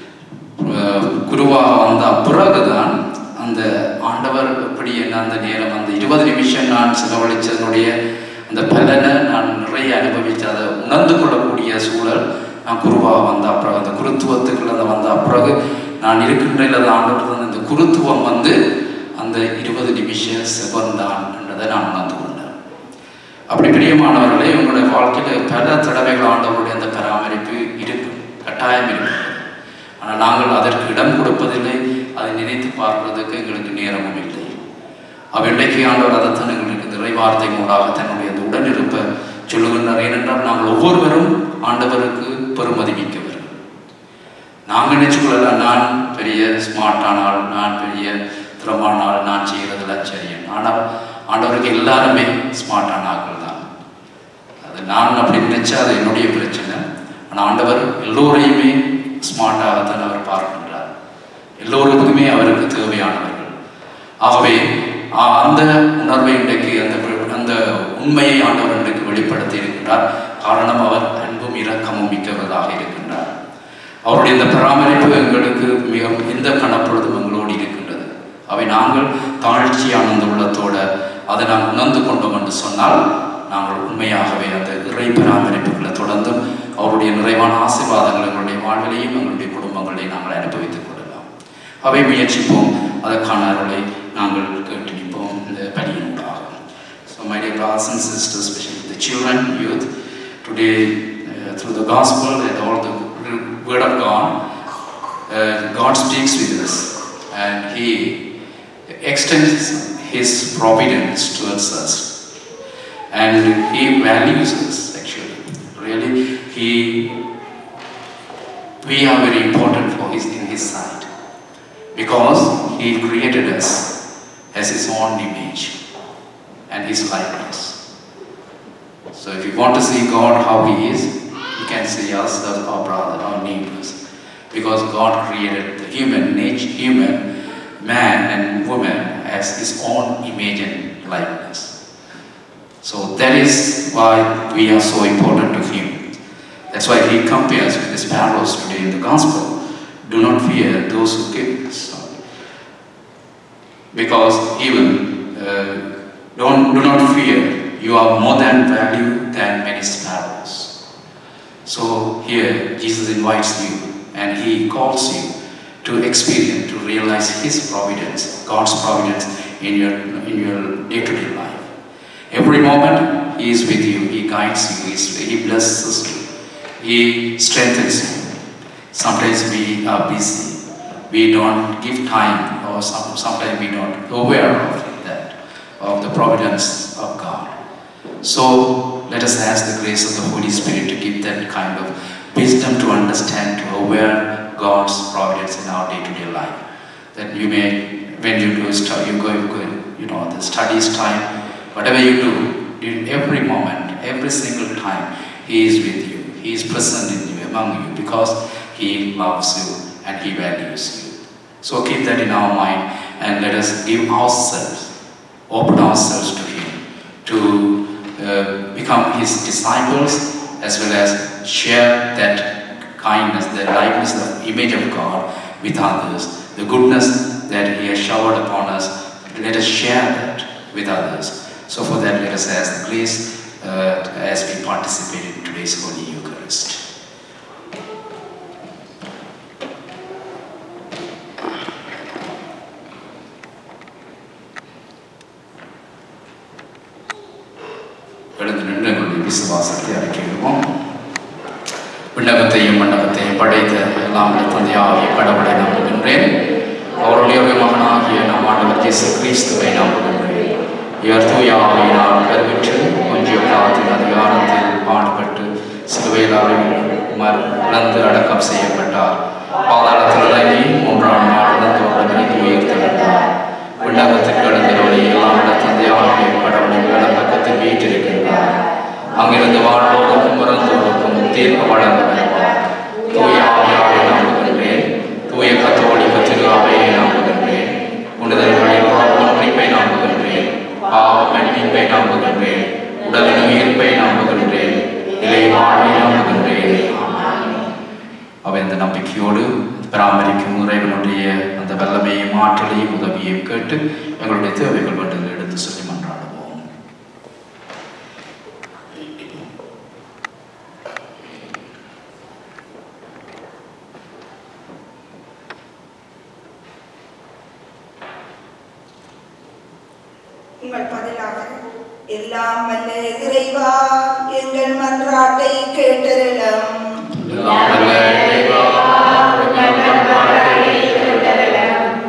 அஹ், குருவாக வந்த பிறகுதான் அந்த ஆண்டவர் எப்படி என்ன அந்த நேரம் அந்த இருபது நிமிஷம் நான் செலவழித்ததனுடைய அந்த பலனை நான் நிறைய அனுபவித்து அதை உணர்ந்து கொள்ளக்கூடிய சூழல் நான் குருவாக வந்த பிறகு அந்த குருத்துவத்துக்குள்ள அந்த வந்த பிறகு நான் இருக்கின்ற இல்லாத ஆண்டவர் தந்த இந்த குருத்துவம் வந்து அந்த இருபது நிமிஷ செவன்தான் என்றதை நான் உணர்ந்து கொண்டேன் அப்படி பிரியமானவர்களே உங்களுடைய வாழ்க்கையில் பல தடவைகள் ஆண்டவருடைய அந்த பராமரிப்பு இருக்கும் கட்டாயம் இருக்கும் ஆனால் நாங்கள் அதற்கு இடம் கொடுப்பதில்லை அதை நினைத்து பார்ப்பதற்கு எங்களுக்கு நேரமும் இல்லை அவ்வின்றைக்கு ஆண்டவர் அதைத்தான் எங்களுக்கு இந்த இறை வார்த்தை மூலமாக தன்னுடைய அந்த உடனிருப்பை சொல்லுகின்றார் ஏனென்றால் நாங்கள் ஒவ்வொருவரும் ஆண்டவருக்கு பெருமதி மிக்கவர்கள் நாங்கள் நினைச்சுக்கொள்ளலாம் நான் பெரிய ஸ்மார்ட்டானால் நான் பெரிய திறமானால் நான் செய்கிறதெல்லாம் சரி ஆனால் ஆண்டவருக்கு எல்லாருமே ஸ்மார்ட்டான ஆட்கள் தான் அது நான் அப்படி நினைச்சா அது என்னுடைய பிரச்சனை ஆனால் ஆண்டவர் எல்லோரையுமே ஸ்மார்ட்டாகத்தான் அவர் பார்க்கின்றார் எல்லோருக்குமே அவருக்கு தேவையானவர்கள் ஆகவே ஆ- அந்த உணர்வை இன்றைக்கு அந்த வி- அந்த உண்மையை ஆண்டவர் இன்றைக்கு வெளிப்படுத்தி இருக்கின்றார் காரணம் அவர் அன்பும் இரக்கமும் மிக்கவராக இருக்கின்றார் அவருடைய இந்த பராமரிப்பு எங்களுக்கு மிக எந்த கணப்பொழுதும் எங்களோடு இருக்கின்றது அவை நாங்கள் தாழ்ச்சியான அந்த உள்ளத்தோட அதை நாங்கள் உணர்ந்து கொண்டோம் என்று சொன்னால் நாங்கள் உண்மையாகவே அந்த இறை பராமரிப்புகளை தொடர்ந்தும் அவருடைய நிறைவான ஆசீர்வாதங்கள் எங்களுடைய வாழ்விலையும் எங்களுடைய குடும்பங்களையும் நாங்கள் அனுபவித்துக் கொள்ளலாம் அவை முயற்சிப்போம் அதற்கான அருளை நாங்கள் கேட்டு நிற்போம் இந்த பணியினூடாக So my dear brothers and sisters, especially the children, youth, today uh, through the gospel and all the word of God, uh, God speaks with us and He extends His providence towards us and He values us actually. Really, He we are very important for His in His sight because He created us as His own image and His likeness. So if you want to see God how He is, you can see us as our brother, our neighbors. Because God created the human nature, human man and woman as His own image and likeness. So that is why we are so important to Him. That's why He compares with His parables today in the Gospel. Do not fear those who kill. So, because even uh, don't do not fear you are more than value than many sparrows so here jesus invites you and he calls you to experience to realize his providence god's providence in your in your day-to-day life every moment he is with you he guides you He's- he blesses you he strengthens you sometimes we are busy we don't give time or some, sometimes we don't aware of that of the providence of god so let us ask the grace of the holy spirit to give that kind of wisdom to understand to aware god's providence in our day-to-day life that you may when you do study you go, you go you know the studies time whatever you do in every moment every single time he is with you he is present in you among you because he loves you and he values you so keep that in our mind and let us give ourselves open ourselves to him to uh, become his disciples as well as share that kindness the likeness the image of god with others the goodness that he has showered upon us let us share that with others so for that let us ask the grace uh, as we participate in today's holy eucharist எழுந்து நின்று எங்களுடைய விசுவாசத்தை அறிக்கையிடுவோம் விண்ணகத்தையும் மண்டபத்தையும் படைத்த எல்லாம் வல்ல தந்தையாகிய கடவுளை நம்புகின்றேன் அவருடைய ஒரு மகனாகிய நம் ஆண்டவர் இயேசு கிறிஸ்துவை நம்புகின்றேன் இவர் தூய ஆவியினால் கருவிற்று கொஞ்சம் காலத்தின் அதிகாரத்தில் பாடுபட்டு சிலுவையில் மர் இழந்து அடக்கம் செய்யப்பட்டார் பாதாளத்தில் இறங்கி மூன்றாம் நாள் இழந்தவர்களின் உயிர் தெளிந்தார் விண்ணகத்திற்கு எழுந்தவரை எல்லாம் வல்ல தந்தையாகிய கடவுளின் வலப்பக்கத்தில் வீற்றிருக்கின்றார் அங்கிருந்து வாழ்வோருக்கும் மறந்தோருக்கும் தீர்ப்பு வழங்க வருவார் தூய ஆவியாரை நம்புகின்றேன் தூய கத்தோலிக்க திரு அவையை நம்புகின்றேன் உணர்தல்களில் ஒன்றிப்பை நம்புகின்றேன் பாவ மன்னிப்பை நம்புகின்றேன் உடலின் உயிர்ப்பை நம்புகின்றேன் நிலை வாழ்வை நம்புகின்றேன் அவை இந்த நம்பிக்கையோடு பராமரிக்கும் இறைவனுடைய அந்த வல்லமையும் ஆற்றலையும் உதவியையும் கேட்டு எங்களுடைய தேவைகள் மட்டும் எடுத்து சொல்லி மன்றாடுவோம் உங்கள் பதிலாக எல்லாம் வல்ல இறைவா எங்கள் மன்றாட்டை கேட்டருளும் எல்லாம் வல்ல இறைவா, எங்கள் மன்றாட்டை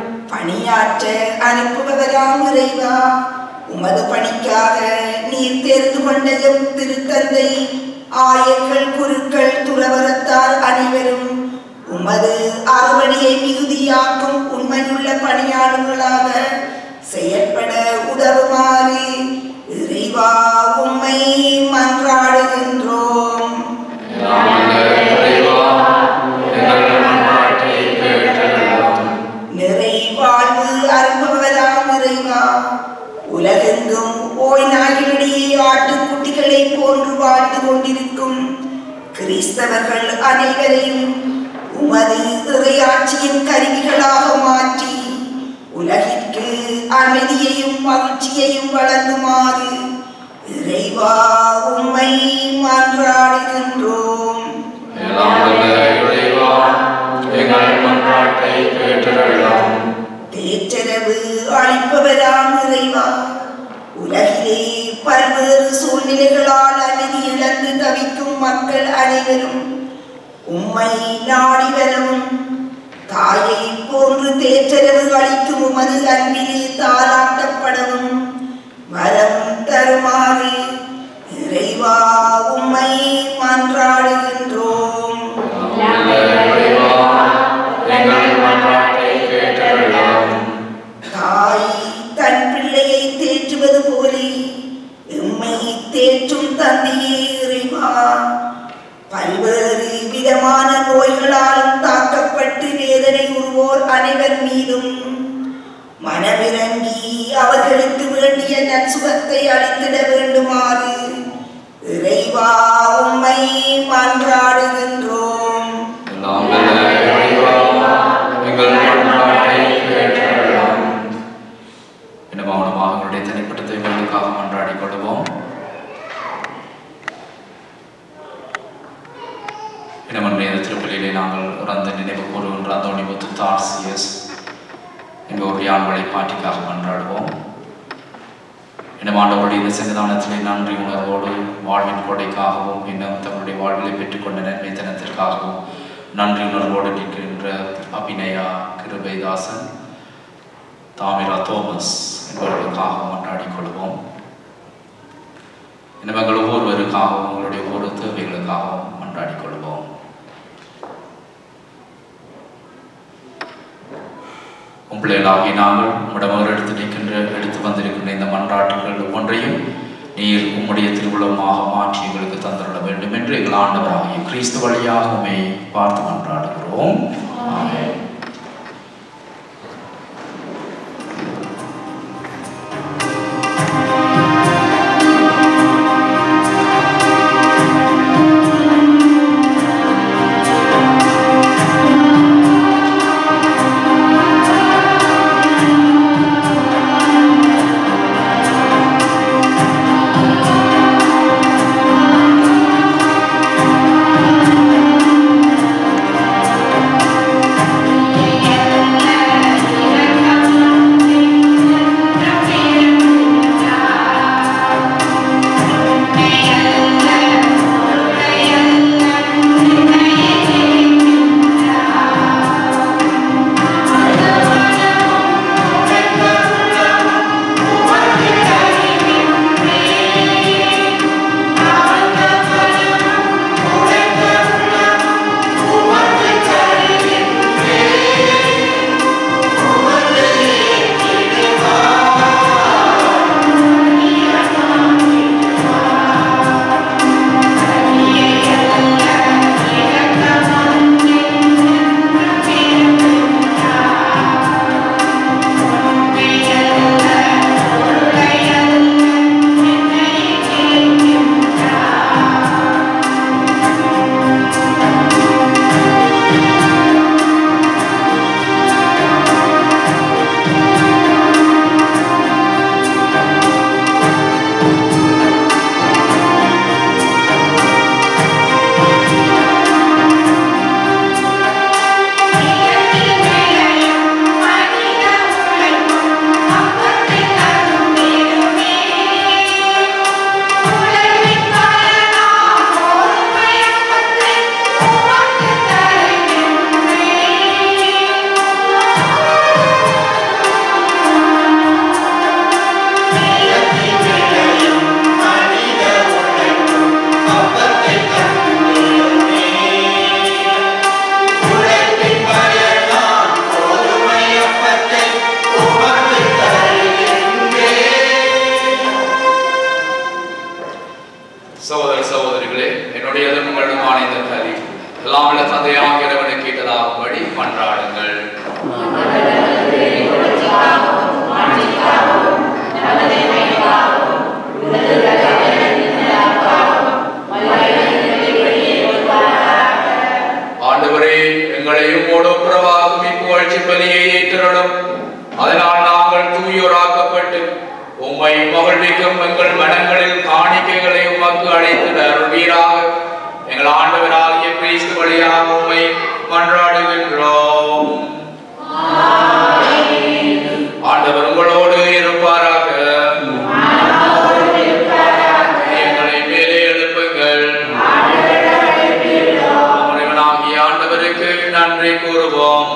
பணியாற்ற அனுப்புபவராம் இறைவா உமது பணிக்காக நீர் சேர்ந்து கொண்ட எம் திருத்தந்தை ஆயர்கள் குருக்கள் துறவரத்தார் அனைவரும் உமது அறுவடையை மிகுதியாக்கும் உண்மையுள்ள பணியாளர்களாக செயற்பட உதவுமாறு இறைவா உம்மை மன்றாடுகின்றோம் நிறை வாழ்வு அரும்பவராம் இறைவா உலகெங்கும் ஓய் நாய்களிடையே ஆட்டுக்குட்டிகளை போன்று வாழ்ந்து கொண்டிருக்கும் கிறிஸ்தவர்கள் அனைவரையும் உமது இறையாட்சியின் கருவிகளாக மாற்றி உலகிற்கு அமைதியையும் மகிழ்ச்சியையும் வழங்குமாறு இறைவா உம்மை மன்றாடுகின்றோம் தேற்றரவு அளிப்பவராம் இறைவா உலகிலே பல்வேறு சூழ்நிலைகளால் அமைதி இழந்து தவிக்கும் மக்கள் அனைவரும் உம்மை நாடி வரவும் தாயை போன்று தேற்றரவு அளிக்கும் உமது அன்பிலே தாளாட்டப்படவும் வரம் தருமாறு இறைவா உம்மை மன்றாடுகின்றோம் தாய் தன் பிள்ளையை தேற்றுவது போலே எம்மை தேற்றும் தந்தையே இறைவா பல்வேறு விதமான நோய்களாலும் தாக்கப்பட்டு வேதனை உருவோர் அனைவர் மீதும் மனமிறங்கி அவர்களுக்கு வேண்டிய நற்சுகத்தை அளித்திட வேண்டுமாறு இறைவா உம்மை மன்றாடுகின்றோம் மௌனமாக அவருடைய தனிப்பட்ட தேவைகளுக்காக மன்றாடிக் கொள்வோம் இனமன்றைய திருப்பலியிலே நாங்கள் இறந்த நினைவு கூறுகின்ற அந்தோணி முத்து தார்சியஸ் என்ற ஒரு யான் வழிபாட்டிக்காக மன்றாடுவோம் இனமாண்டவருடைய இந்த சன்னிதானத்திலே நன்றி உணர்வோடு வாழ்வின் கொடைக்காகவும் இன்னும் தங்களுடைய வாழ்விலை பெற்றுக்கொண்ட நன்மை தினத்திற்காகவும் நன்றி உணர்வோடு நிற்கின்ற அபிநயா கிருபைதாசன் தாமிரா தோமஸ் என்பவர்களுக்காக மன்றாடிக் கொள்வோம் இன்னும் எங்கள் ஒவ்வொருவருக்காகவும் உங்களுடைய ஒவ்வொரு தேவைகளுக்காகவும் மன்றாடிக் கொள்வோம் உம்பிள்ளைகளாகி நாங்கள் உம்மிடம் எடுத்து நிற்கின்ற எடுத்து வந்திருக்கின்ற இந்த மன்றாட்டுகள் ஒவ்வொன்றையும் நீர் உம்முடைய திருவுளமாக மாற்றி எங்களுக்கு தந்துள்ள வேண்டும் என்று எங்கள் ஆண்டவராகிய கிறிஸ்து வழியாக உம்மை பார்த்து மன்றாடுகிறோம் ஆமென் ஆமென் சகோதர சகோதரிகளே என்னுடையதும் உங்களுமான இந்த கல்வி எல்லாம் உள்ள தந்தையாக இறைவனை கேட்டதாகும்படி மன்றாடுங்கள் ஆண்டவரே எங்களையும் ஒடுப்புறவாகும் இப்புகழ்ச்சி பலியை ஏற்றிடும் அதனால் நாங்கள் தூயோராக்கப்பட்டு உம்மை மகிழ்விக்கும் எங்கள் மனங்களில் காணிக்கைகளை உமக்கு அழைத்து அருள்வீராக எங்கள் ஆண்டவராகிய கிறிஸ்து வழியாக உம்மை மன்றாடுகின்றோம் ஆண்டவர் உங்களோடு இருப்பாராக எங்களை மேலே எழுப்புங்கள் இறைவனாகிய ஆண்டவருக்கு நன்றி கூறுவோம்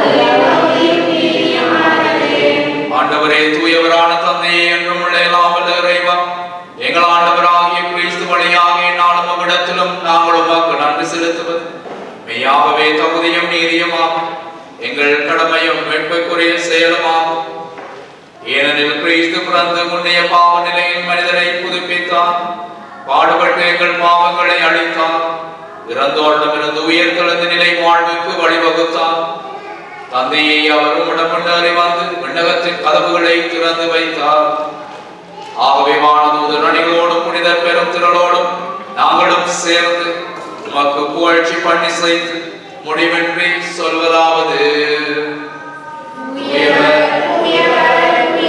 ஆண்டவரே தூயவரான தந்தையே என்றும் உள்ள எல்லாம் வல்ல இறைவா எங்கள் ஆண்டவராகிய கிறிஸ்து வழியாக நாளும் அவ்விடத்திலும் நாங்கள் உமக்கு நன்றி செலுத்துவது மெய்யாகவே தகுதியும் நீதியுமாகும் எங்கள் கடமையும் மீட்புக்குரிய செயலுமாகும் ஏனெனில் கிறிஸ்து பிறந்து முன்னைய பாவ நிலையில் மனிதனை புதுப்பித்தார் பாடுபட்டு எங்கள் பாவங்களை அழித்தார் இறந்தோரிடமிருந்து உயர்த்தெழுந்த நிலை வாழ்வுக்கு வழிவகுத்தார் தந்தையை அவர் உடம்புண்டரை வந்து விண்ணகத்தின் கதவுகளை திறந்து வைத்தார் ஆகவே வானதூதர் அணிகளோடும் புனித பெரும் திரளோடும் நாங்களும் சேர்ந்து உமக்கு புகழ்ச்சி பண்ணி செய்து முடிவின்றி சொல்வதாவது உயர்வர்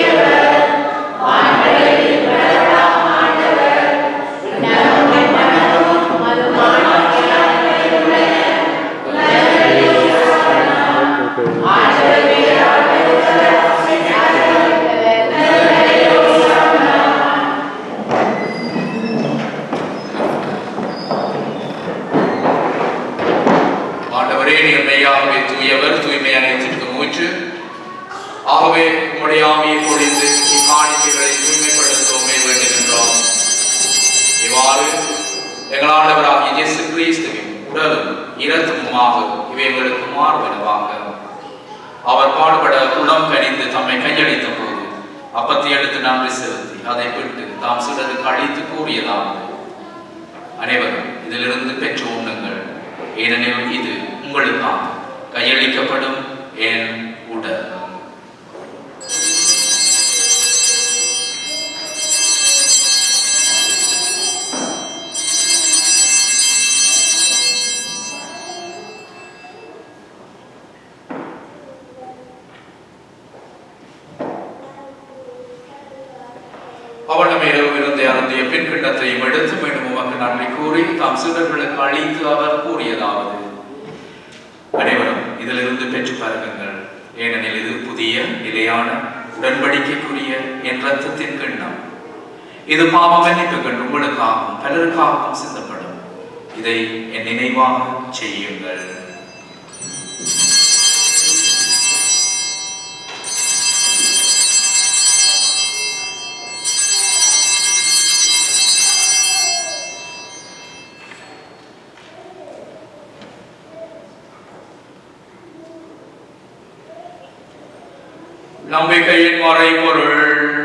ஆண்டவரே நீர் மெய்யாகவே தூயவர் தூய்மை அனைத்திற்கு மூச்சு ஆகவே உம்முடைய ஆவியை பொழிந்து இக்காணிக்கைகளை தூய்மைப்படுத்தவுமே வேண்டுகின்றோம் இவ்வாறு எங்கள் ஆண்டவராகிய இயேசு கிறிஸ்துவின் உடலும் இரத்தமுமாக இவை எங்களுக்கு மார்பனவாக அவர் பாடுபட உளம் கனிந்து தம்மை கையளித்த போது அப்பத்தை எடுத்து நன்றி செலுத்தி அதை விட்டு தாம் சிலருக்கு அழித்து கூறியதாவது அனைவரும் இதிலிருந்து பெற்று உண்ணுங்கள் ஏனெனில் இது உங்களுக்காக கையளிக்கப்படும் என் உடல் அவனிடம் இரவு இருந்து அருந்திய பின் கிண்ணத்தையும் எடுத்து மீண்டும் உமக்கு நன்றி கூறி தாம் சிலர்களுக்கு அழித்து அவர் கூறியதாவது அனைவரும் இதிலிருந்து பெற்று பருகுங்கள் ஏனெனில் இது புதிய நிலையான உடன்படிக்கைக்குரிய என் ரத்தத்தின் கிண்ணம் இது பாவ மன்னிப்புகள் உங்களுக்காகவும் பலருக்காகவும் சிந்தப்படும் இதை என் நினைவாக செய்யுங்கள் நம்பிக்கையின் மறை பொருள்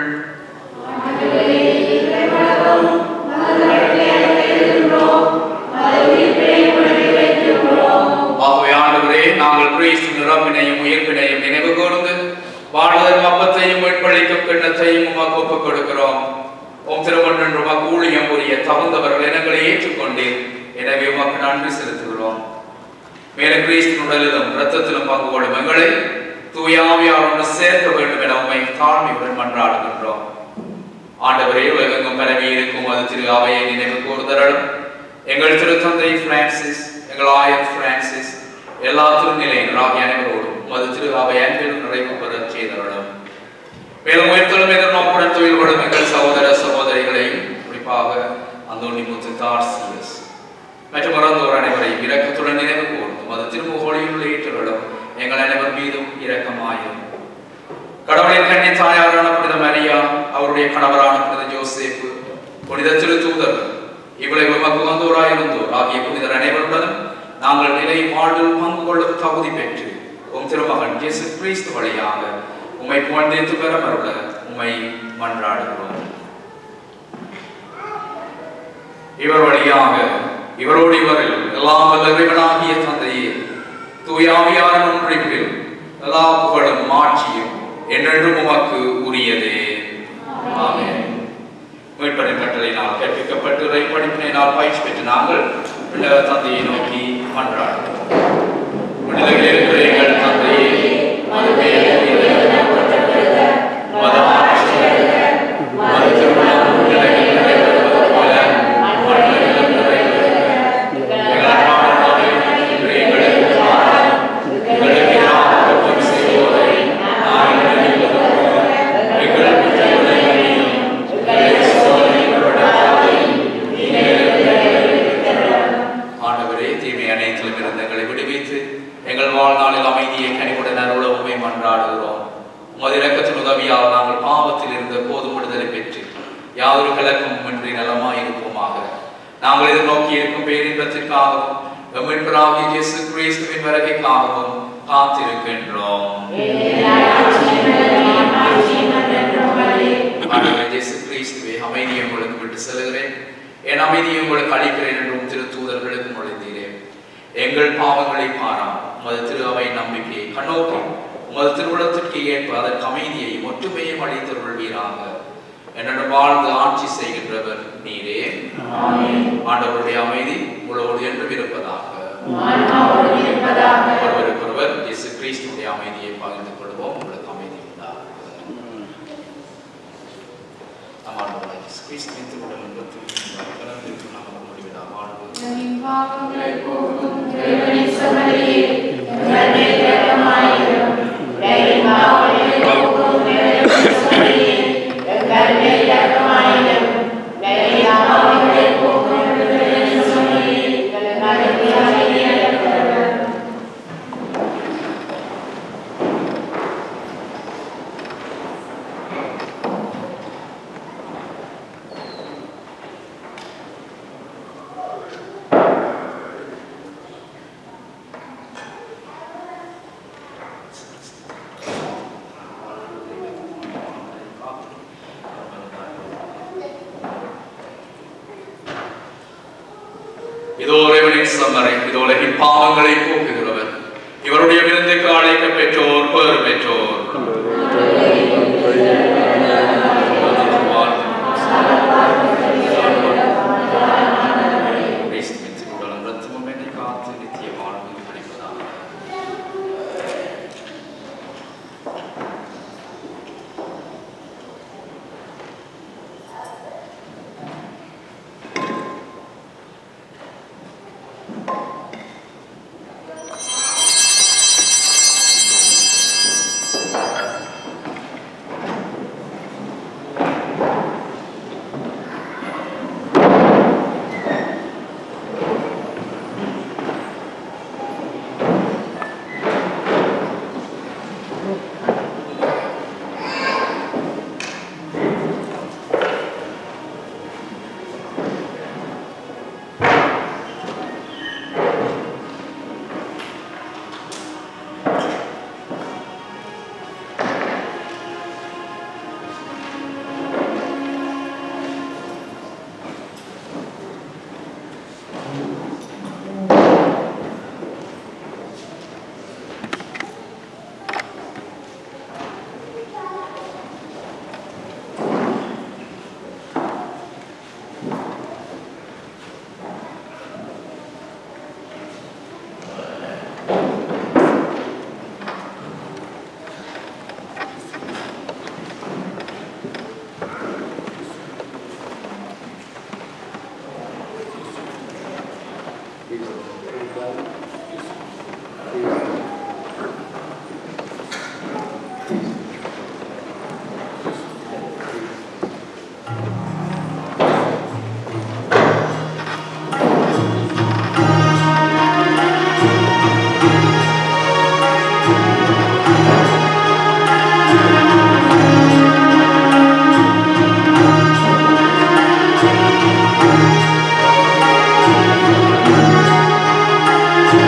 ஆகவே ஆண்டவரே நாங்கள் கிறிஸ்து நிரம்பினையும் உயிர்ப்பினையும் நினைவு கூர்ந்து வாழ்வதன் அப்பத்தையும் மீட்பளிக்கும் கிண்ணத்தையும் உமக்கு ஒப்புக் கொடுக்கிறோம் உம் திருமணன் உமக்கு ஊழியம் புரிய தகுந்தவர்கள் இனங்களை ஏற்றுக்கொண்டீர் எனவே உமக்கு நன்றி செலுத்துகிறோம் மேலும் கிறிஸ்தின் உடலிலும் இரத்தத்திலும் பங்கு கொள்ளும் எங்களை தூயாவியாரோடு சேர்க்க வேண்டும் என உண்மை தாழ்மையுடன் மன்றாடுகின்றோம் ஆண்டவரே உலகெங்கும் பரவி இருக்கும் அது திரு அவையை நினைவு கூர்ந்தரலும் எங்கள் திருத்தந்தை பிரான்சிஸ் எங்கள் ஆயர் பிரான்சிஸ் எல்லா திருநிலையினராகிய அனைவரோடும் மது திரு அவை அன்பில் நிறைவு பெறச் செய்தரலும் மேலும் உயர்த்தலும் எதிர்நோக்குடன் தொழில் கொள்ளும் எங்கள் சகோதர சகோதரிகளையும் குறிப்பாக அந்தோணி முத்து தார்சியஸ் மற்றும் மறந்தோர் அனைவரையும் இரக்கத்துடன் நினைவு கூர்ந்து மது திருமுகோழியுள்ள ஏற்றுகளும் எங்கள் அனைவர் மீதும் இரக்கமாயும் கடவுளின் கண்ணி தாயாரான புனித மரியா அவருடைய கணவரான புனித ஜோசேப்பு புனித திருத்தூதர் இவ்வளவு உமக்கு வந்தோராயிருந்தோர் ஆகிய புனிதர் அனைவருடனும் நாங்கள் நிலை வாழ்வில் பங்கு கொள்ளும் தகுதி பெற்று உம் திருமகன் இயேசு கிறிஸ்து வழியாக உம்மை புகழ்ந்தேத்து பெற மருள உம்மை மன்றாடுகிறோம் இவர் வழியாக இவரோடு இவரில் எல்லாம் வல்ல இறைவனாகிய தந்தையே தூயாவியாரின் ஒன்றிப்பில் எல்லா புகழும் ஆட்சியும் என்றென்றும் உமக்கு உரியதே ஆமென் மீட்பரின் கட்டளையினால் கற்பிக்கப்பட்டு இறை படிப்பினால் பயிற்சி பெற்று நாங்கள் பிள்ளை தந்தையை நோக்கி மன்றாடுவோம் விடுதலையில் இருக்கிற எங்கள் தந்தையே மது பெயர் மத ஆட்சி மத திருமணம் விடுதலையில் நிறைவேறுவது போல மண்ணிலும் நிறைவேறுக. எங்கள் பாவங்களை இன்று எங்களுக்கு தாரும். எங்களுக்கு எதிராக குற்றம் செய்வோரை நாங்கள் மன்னிப்பது போல எங்கள் குற்றங்களை மன்னியும். எங்களை சோதனையில் விடாதேயும். ஆண்டவரே தீமை அனைத்திலும் இருந்து எங்களை விடுவித்து எங்கள் வாழ்நாளில் அமைதியை கனிவுடன் அருள உண்மை மன்றாடுகிறோம் உமது இரக்கத்தின் உதவியால் நாங்கள் பாவத்தில் இருந்து போதும் விடுதலை பெற்று யாதொரு கலக்கமும் இன்றி நலமாய் இருப்போமாக நாங்கள் எதிர்நோக்கி இருக்கும் பேரின்பத்திற்காகவும் எம்மின்பராகிய இயேசு கிறிஸ்துவின் வருகைக்காகவும் காத்திருக்கின்றோம் ஆண்டவரே இயேசு கிறிஸ்துவே அமைதியை உங்களுக்கு விட்டு செல்கிறேன் என் அமைதியை உங்களுக்கு அளிக்கிறேன் என்றும் திரு தூதர்களுக்கு நுழைந்தீரேன் எங்கள் பாவங்களை பாராம் உமது திரு அவை நம்பிக்கையை கண்ணோக்கி உமது திருவிழத்திற்கு ஏற்ப அதற்கு அமைதியையும் ஒற்றுமையும் அளித்தருள்வீராக என்னென்ன வாழ்ந்து ஆட்சி செய்கின்றவர் நீரே ஆண்டவருடைய அமைதி உங்களோடு என்றும் இருப்பதாக ஒருவருக்கொருவர் இயேசு கிறிஸ்துடைய அமைதியை பகிர்ந்து கொள்வோம் உங்களுக்கு அமைதி உண்டாகும் நம் ஆண்டவராகிய இயேசு கிறிஸ்துவின் திருவுடல் இன்பத்தில் கலந்திருக்கும் நமக்கு முடிவிடா வாழ்வு இதோ இறைவனின் சம்மரை இதோ உலகின் பாவங்களை போக்குகிறவர் இவருடைய விருந்துக்கு அழைக்க பெற்றோர் பேர் பெற்றோர் கிறிஸ்துவின் திருவுடலும் இரத்தமும் என்னை காத்து நித்திய வாழ்வில் கிடைப்பதாக Thank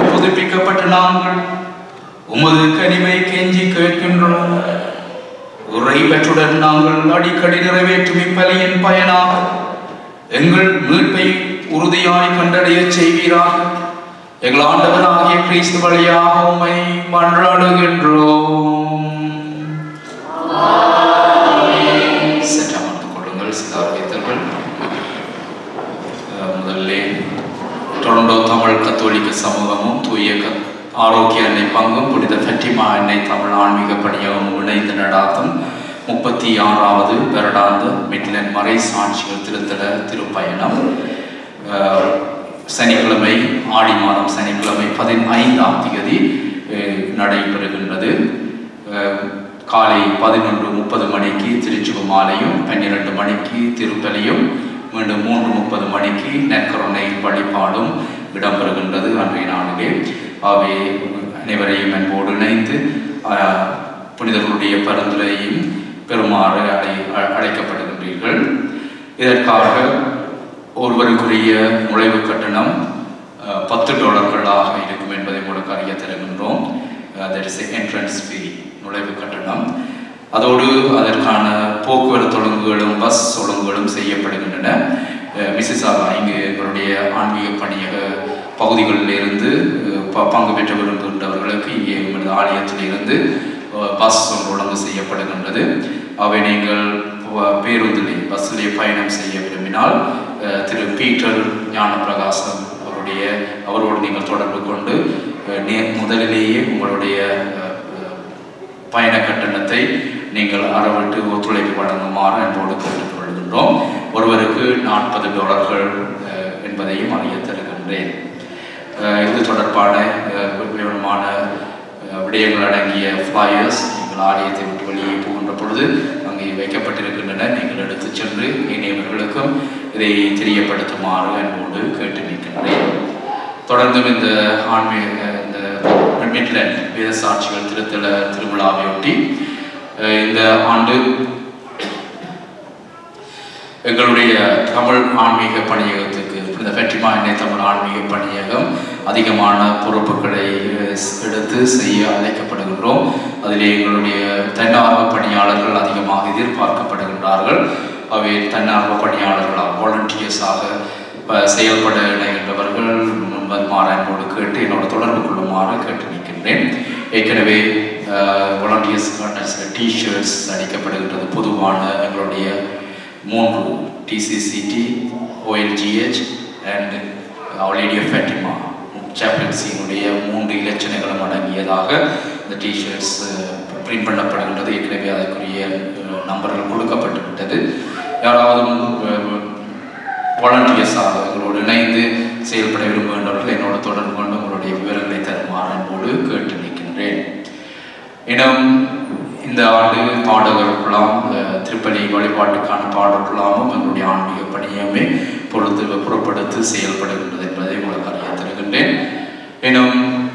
புதுப்பிக்கப்பட்ட நாங்கள் உமது கனிவை கெஞ்சி கேட்கின்றோம் உரை பெற்றுடன் நாங்கள் அடிக்கடி நிறைவேற்றும் இப்பலியின் பயனாக எங்கள் மீட்பை உறுதியாய் கண்டடைய செய்வீராக எங்கள் ஆண்டவராகிய கிறிஸ்து வழியாக உம்மை மன்றாடுகின்றோம் சற்று அமர்ந்து கொள்ளுங்கள் சிதார்வித்தர்கள் முதல்ல டொரண்டோ தமிழ் கத்தோலிக்க சமூகமும் தூய கத் ஆரோக்கிய அன்னை பங்கும் புனித ஃபெட்டிமா அன்னை தமிழ் ஆன்மீக பணியகமும் இணைந்து நடாத்தும் முப்பத்தி ஆறாவது வருடாந்த மிட்லன் மறை சாட்சிகள் திருத்தல திருப்பயணம் அஹ், சனிக்கிழமை ஆடி மாதம் சனிக்கிழமை பதினைந்தாம் தேதி அஹ், நடைபெறுகின்றது அஹ், காலை பதினொன்று முப்பது மணிக்கு திருச்சுவ மாலையும் பன்னிரண்டு மணிக்கு திருப்பலியும் மீண்டும் மூன்று முப்பது மணிக்கு நெற்கருணை வழிபாடும் இடம்பெறுகின்றது அன்றைய நாளிலே ஆகவே அனைவரையும் அன்போடு இணைந்து அஹ், புனிதர்களுடைய பரிந்துரையும் பெறுமாறு அழை அ- அழைக்கப்படுகின்றீர்கள் இதற்காக ஒருவருக்குரிய நுழைவு கட்டணம் அஹ், பத்து டாலர்களாக இருக்கும் என்பதை உங்களுக்கு அறிய தருகின்றோம் தட் இஸ் என்ட்ரன்ஸ் ஃபீ நுழைவு கட்டணம் அதோடு அதற்கான போக்குவரத்து ஒழுங்குகளும் பஸ் ஒழுங்குகளும் செய்யப்படுகின்றன அஹ், மிசிசாகா இங்கு எங்களுடைய ஆன்மீக பணியக பகுதிகளிலிருந்து அஹ், ப- பங்கு பெற்ற விரும்புகின்றவர்களுக்கு இங்கே எங்களது ஆலயத்திலிருந்து அஹ், பஸ் ஒன்று ஒழுங்கு செய்யப்படுகின்றது அவை நீங்கள் ப- பேருந்திலே பஸ்ஸிலே பயணம் செய்ய விரும்பினால் அஹ், திரு பீட்டர் ஞானப்பிரகாசம் அவருடைய அவரோடு நீங்கள் தொடர்பு கொண்டு அஹ், நே- முதலிலேயே உங்களுடைய அஹ், அஹ், பயண கட்டணத்தை நீங்கள் அறவிட்டு ஒத்துழைப்பு வழங்குமாறு அன்போடு கேட்டுக்கொள்கின்றோம் ஒருவருக்கு நாற்பது டாலர்கள் அஹ், என்பதையும் அறிய தருகின்றேன் அஹ், இது தொடர்பான அஹ், விவரமான அஹ், விடயங்கள் அடங்கிய ஃப்ளையர்ஸ் நீங்கள் ஆலயத்தை விட்டு வெளியே போகின்ற பொழுது அங்கே வைக்கப்பட்டிருக்கின்றன நீங்கள் எடுத்துச் சென்று இணையவர்களுக்கும் இதை தெரியப்படுத்துமாறு அன்போடு கேட்டு நிற்கின்றேன் தொடர்ந்தும் இந்த ஆன்மீக இந்த மிட்லண்ட் வேத சாட்சிகள் திருத்தல திருவிழாவையொட்டி அஹ், இந்த ஆண்டு எங்களுடைய தமிழ் ஆன்மீக பணியகத்துக்கு இந்த ஃபெட்டிமா எண்ணெய் தமிழ் ஆன்மீக பணியகம் அதிகமான பொறுப்புகளை அஹ், எடுத்து செய்ய அழைக்கப்படுகின்றோம் அதிலே எங்களுடைய தன்னார்வ பணியாளர்கள் அதிகமாக எதிர்பார்க்கப்படுகின்றார்கள் அவை தன்னார்வ பணியாளர்களாக வாலண்டியர்ஸாக செயல்பட இணைகின்றவர்கள் முன்வருமாறு என்போடு கேட்டு என்னோட தொடர்பு கொள்ளுமாறு கேட்டு நிற்கின்றேன் ஏற்கனவே வாலண்டியர்ஸ்க்கான சில டிஷர்ட்ஸ் அளிக்கப்படுகின்றது பொதுவான எங்களுடைய மூன்று டிசிசிடி ஓஎல்ஜிஹெச் அண்ட் அவலேடிய ஃபேட்டிமா சாப்டன்சியினுடைய மூன்று இலட்சணங்களும் அடங்கியதாக இந்த டிஷர்ட்ஸ் பிரிண்ட் பண்ணப்படுகின்றது ஏற்கனவே அதற்குரிய அஹ், நம்பர்கள் கொடுக்கப்பட்டு விட்டது யாராவது வாலண்டியர்ஸாக எங்களோடு இணைந்து செயல்பட விரும்புகின்றவர்கள் என்னோட தொடர்பு கொண்டு உங்களுடைய விவரங்களை தருமாறு அன்போடு கேட்டு நிற்கின்றேன் இனம் இந்த ஆண்டு பாடகர் குழாம் அஹ், திருப்பலி வழிபாட்டுக்கான பாடல் குழாமும் எங்களுடைய ஆன்மீக பணியுமே பொறுத்து புறப்படுத்தி செயல்படுகின்றது என்பதை உங்களுக்கு அறிய தருகின்றேன் இன்னும்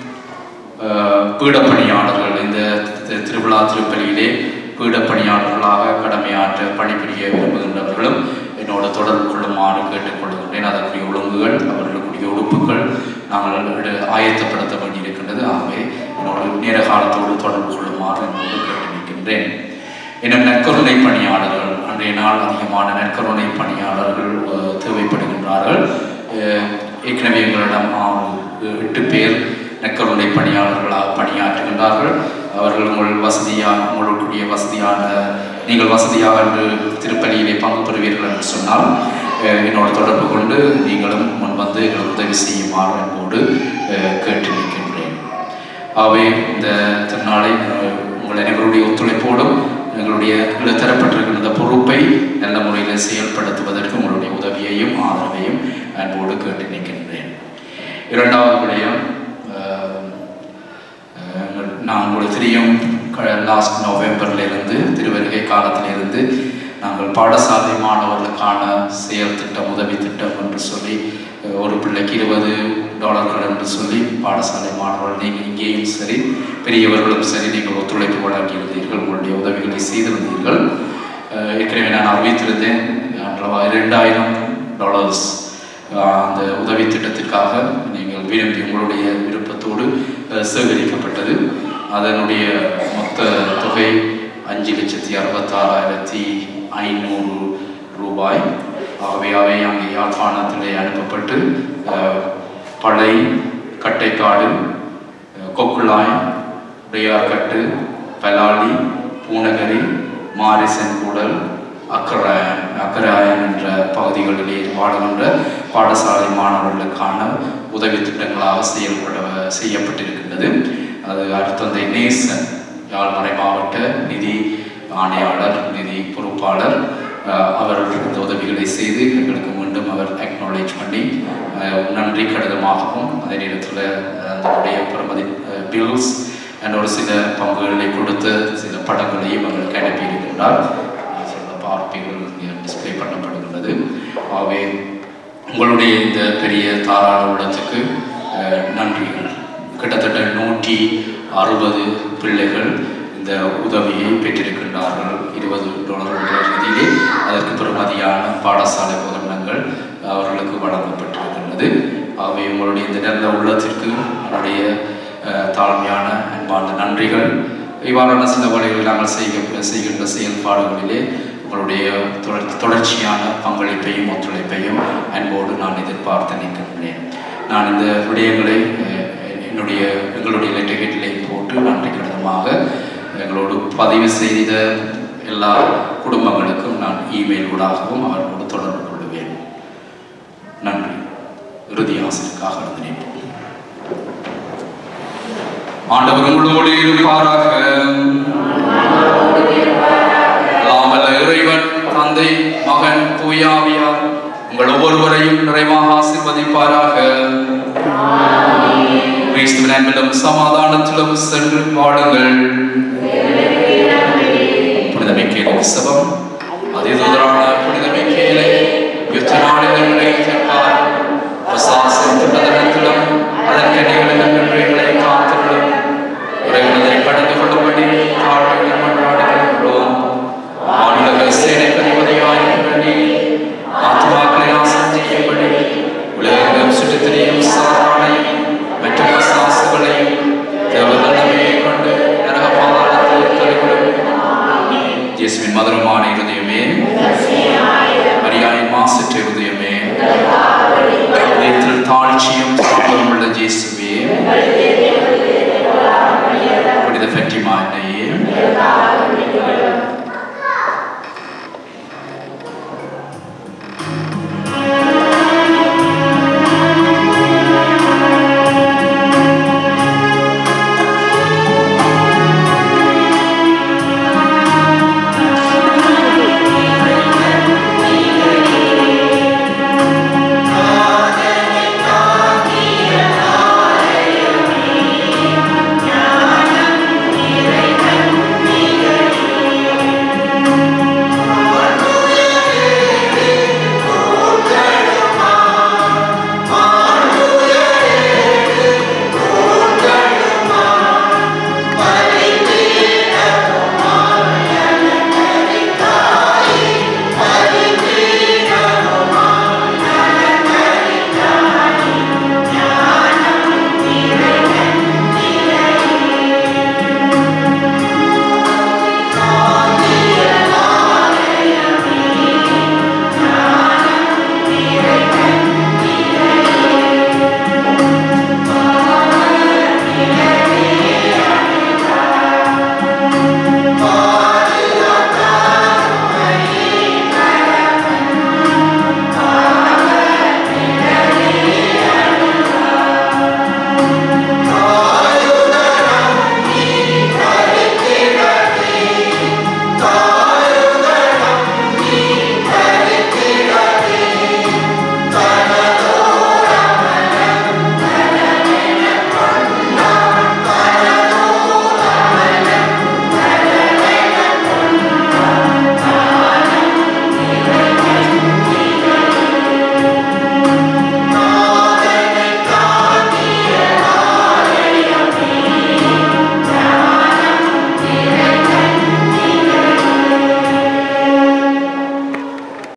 அஹ், பீடப்பணியாளர்கள் இந்த தி- திருவிழா திருப்பலியிலே பீடப்பணியாளர்களாக கடமையாற்ற பணிபுரிய விரும்புகின்றவர்களும் என்னோட தொடர்பு கொள்ளுமாறு கேட்டுக்கொள்கின்றேன் அதற்குரிய ஒழுங்குகள் அவர்களுக்குரிய உடுப்புகள் நாங்கள் எடு- ஆயத்தப்படுத்த வேண்டியிருக்கின்றது ஆகவே என்னோட நேர காலத்தோடு தொடர்பு கொள்ளுமாறு என்னோடு கேட்டு நிற்கின்றேன் இன்னும் நற்கருணை பணியாளர்கள் அன்றைய நாள் அதிகமான நற்கருணை பணியாளர்கள் அஹ், தேவைப்படுகின்றார்கள் அஹ், ஏற்கனவே எங்களிடம் ஆறு எட்டு பேர் நற்கருணை பணியாளர்களாக பணியாற்றுகின்றார்கள் அவர்கள் உங்கள் வசதியாக உங்களுடைய வசதியான நீங்கள் வசதியாக என்று திருப்பலியிலே பங்கு பெறுவீர்கள் என்று சொன்னால் அஹ், என்னோட தொடர்பு கொண்டு நீங்களும் முன் வந்து எங்களுக்கு உதவி செய்யுமாறு என்போடு அஹ், கேட்டு நிற்கின்றேன் ஆகவே இந்த திருநாளை அஹ், உங்கள் அனைவருடைய ஒத்துழைப்போடும் எங்களுடைய இதில் தரப்பட்டிருக்கிற இந்த பொறுப்பை நல்ல முறையில் செயல்படுத்துவதற்கு உங்களுடைய உதவியையும் ஆதரவையும் அன்போடு கேட்டு நிற்கின்றேன் இரண்டாவது விடயம் அஹ், அஹ், நான் உங்களுக்கு தெரியும் லாஸ்ட் நவம்பர்லேருந்து திருவருகை காலத்திலிருந்து நாங்கள் பாடசாலை மாணவர்களுக்கான செயல் திட்டம் உதவி திட்டம் என்று சொல்லி அஹ், ஒரு பிள்ளைக்கு இருபது டாலர்கள் என்று சொல்லி பாடசாலை மாணவர்கள் நீங்கள் இங்கேயும் சரி பெரியவர்களும் சரி நீங்கள் ஒத்துழைப்பு வழங்கியிருந்தீர்கள் உங்களுடைய உதவிகளை செய்திருந்தீர்கள் அஹ், ஏற்கனவே நான் அறிவித்திருந்தேன் அன்றவா இரண்டாயிரம் டாலர்ஸ் அந்த உதவி திட்டத்திற்காக நீங்கள் விரும்பி உங்களுடைய விருப்பத்தோடு அஹ், சேகரிக்கப்பட்டது அதனுடைய மொத்த தொகை அஞ்சு லட்சத்தி அறுபத்தாறாயிரத்தி ஐநூறு ரூபாய் ஆகவே அவை அங்கே யாழ்ப்பாணத்திலே அனுப்பப்பட்டு அஹ், பளை கட்டைக்காடு அஹ், கொக்குளாய் உடையார்கட்டு பலாலி பூனகரி மாரிசன் கூடல் அக்கராயன் அக்கராயன் என்ற பகுதிகளிலே வாழுகின்ற பாடசாலை மாணவர்களுக்கான உதவி திட்டங்களாக செயல்பட செய்யப்பட்டிருக்கின்றது அது அடுத்தந்தை நேசன் யாழ்மறை மாவட்ட நிதி ஆணையாளர் நிதி பொறுப்பாளர் அஹ், அவர் இந்த உதவிகளை செய்து எங்களுக்கு மீண்டும் அவர் அக்னாலேஜ் பண்ணி அஹ், நன்றி கடிதமாகவும் அதே நேரத்தில் அதனுடைய பிரமதி பில்ஸ் அண்ட் ஒரு சில பங்குகளை கொடுத்து சில படங்களையும் எங்களுக்கு அனுப்பியிருக்கின்றார் அஹ், சில பார்ப்பிகள் டிஸ்ப்ளே பண்ணப்படுகின்றது ஆகவே உங்களுடைய இந்த பெரிய தாராள உள்ளத்துக்கு அஹ், நன்றிகள் கிட்டத்தட்ட நூற்றி அறுபது பிள்ளைகள் இந்த உதவியை பெற்றிருக்கின்றார்கள் இருபது டாலர் என்ற ரீதியிலே அதற்கு பெறுமதியான பாடசாலை உபகரணங்கள் அவர்களுக்கு வழங்கப்பட்டிருக்கின்றது ஆகவே உங்களுடைய இந்த நல்ல உள்ளத்திற்கு என்னுடைய அஹ், தாழ்மையான அன்பார்ந்த நன்றிகள் இவ்வாறான சில வழிகளில் நாங்கள் செய்க செய்கின்ற செயல்பாடுகளிலே உங்களுடைய தொடர் தொடர்ச்சியான பங்களிப்பையும் ஒத்துழைப்பையும் அன்போடு நான் எதிர்பார்த்து நிற்கின்றேன் நான் இந்த விடயங்களை அஹ், என்னுடைய எங்களுடைய லெட்டர்கேட்டிலே போட்டு நன்றி கடிதமாக எங்களோடு பதிவு செய்த எல்லா குடும்பங்களுக்கும் நான் இமெயில் ஊடாகவும் அவர்களோடு தொடர்பு கொள்வேன் நன்றி இறுதி ஆசிரியருக்காக இருந்து நிற்போம் ஆண்டவர் உங்களோடு இருப்பாராக அல்லாமல் இறைவன் தந்தை மகன் தூயாவியார் உங்கள் ஒவ்வொருவரையும் நிறைவாக ஆசிர்வதிப்பாராக கிறிஸ்துவின் அன்பிலும் சமாதானத்திலும் சென்று வாழுங்கள் புனித மிக்கேலுக்கு சபம் அதிதூதரான புனித மிக்கேலை யுத்த நாளிலே நினைத்திருப்பார் பிரசாசம் திட்டத்திலும் அதற்கென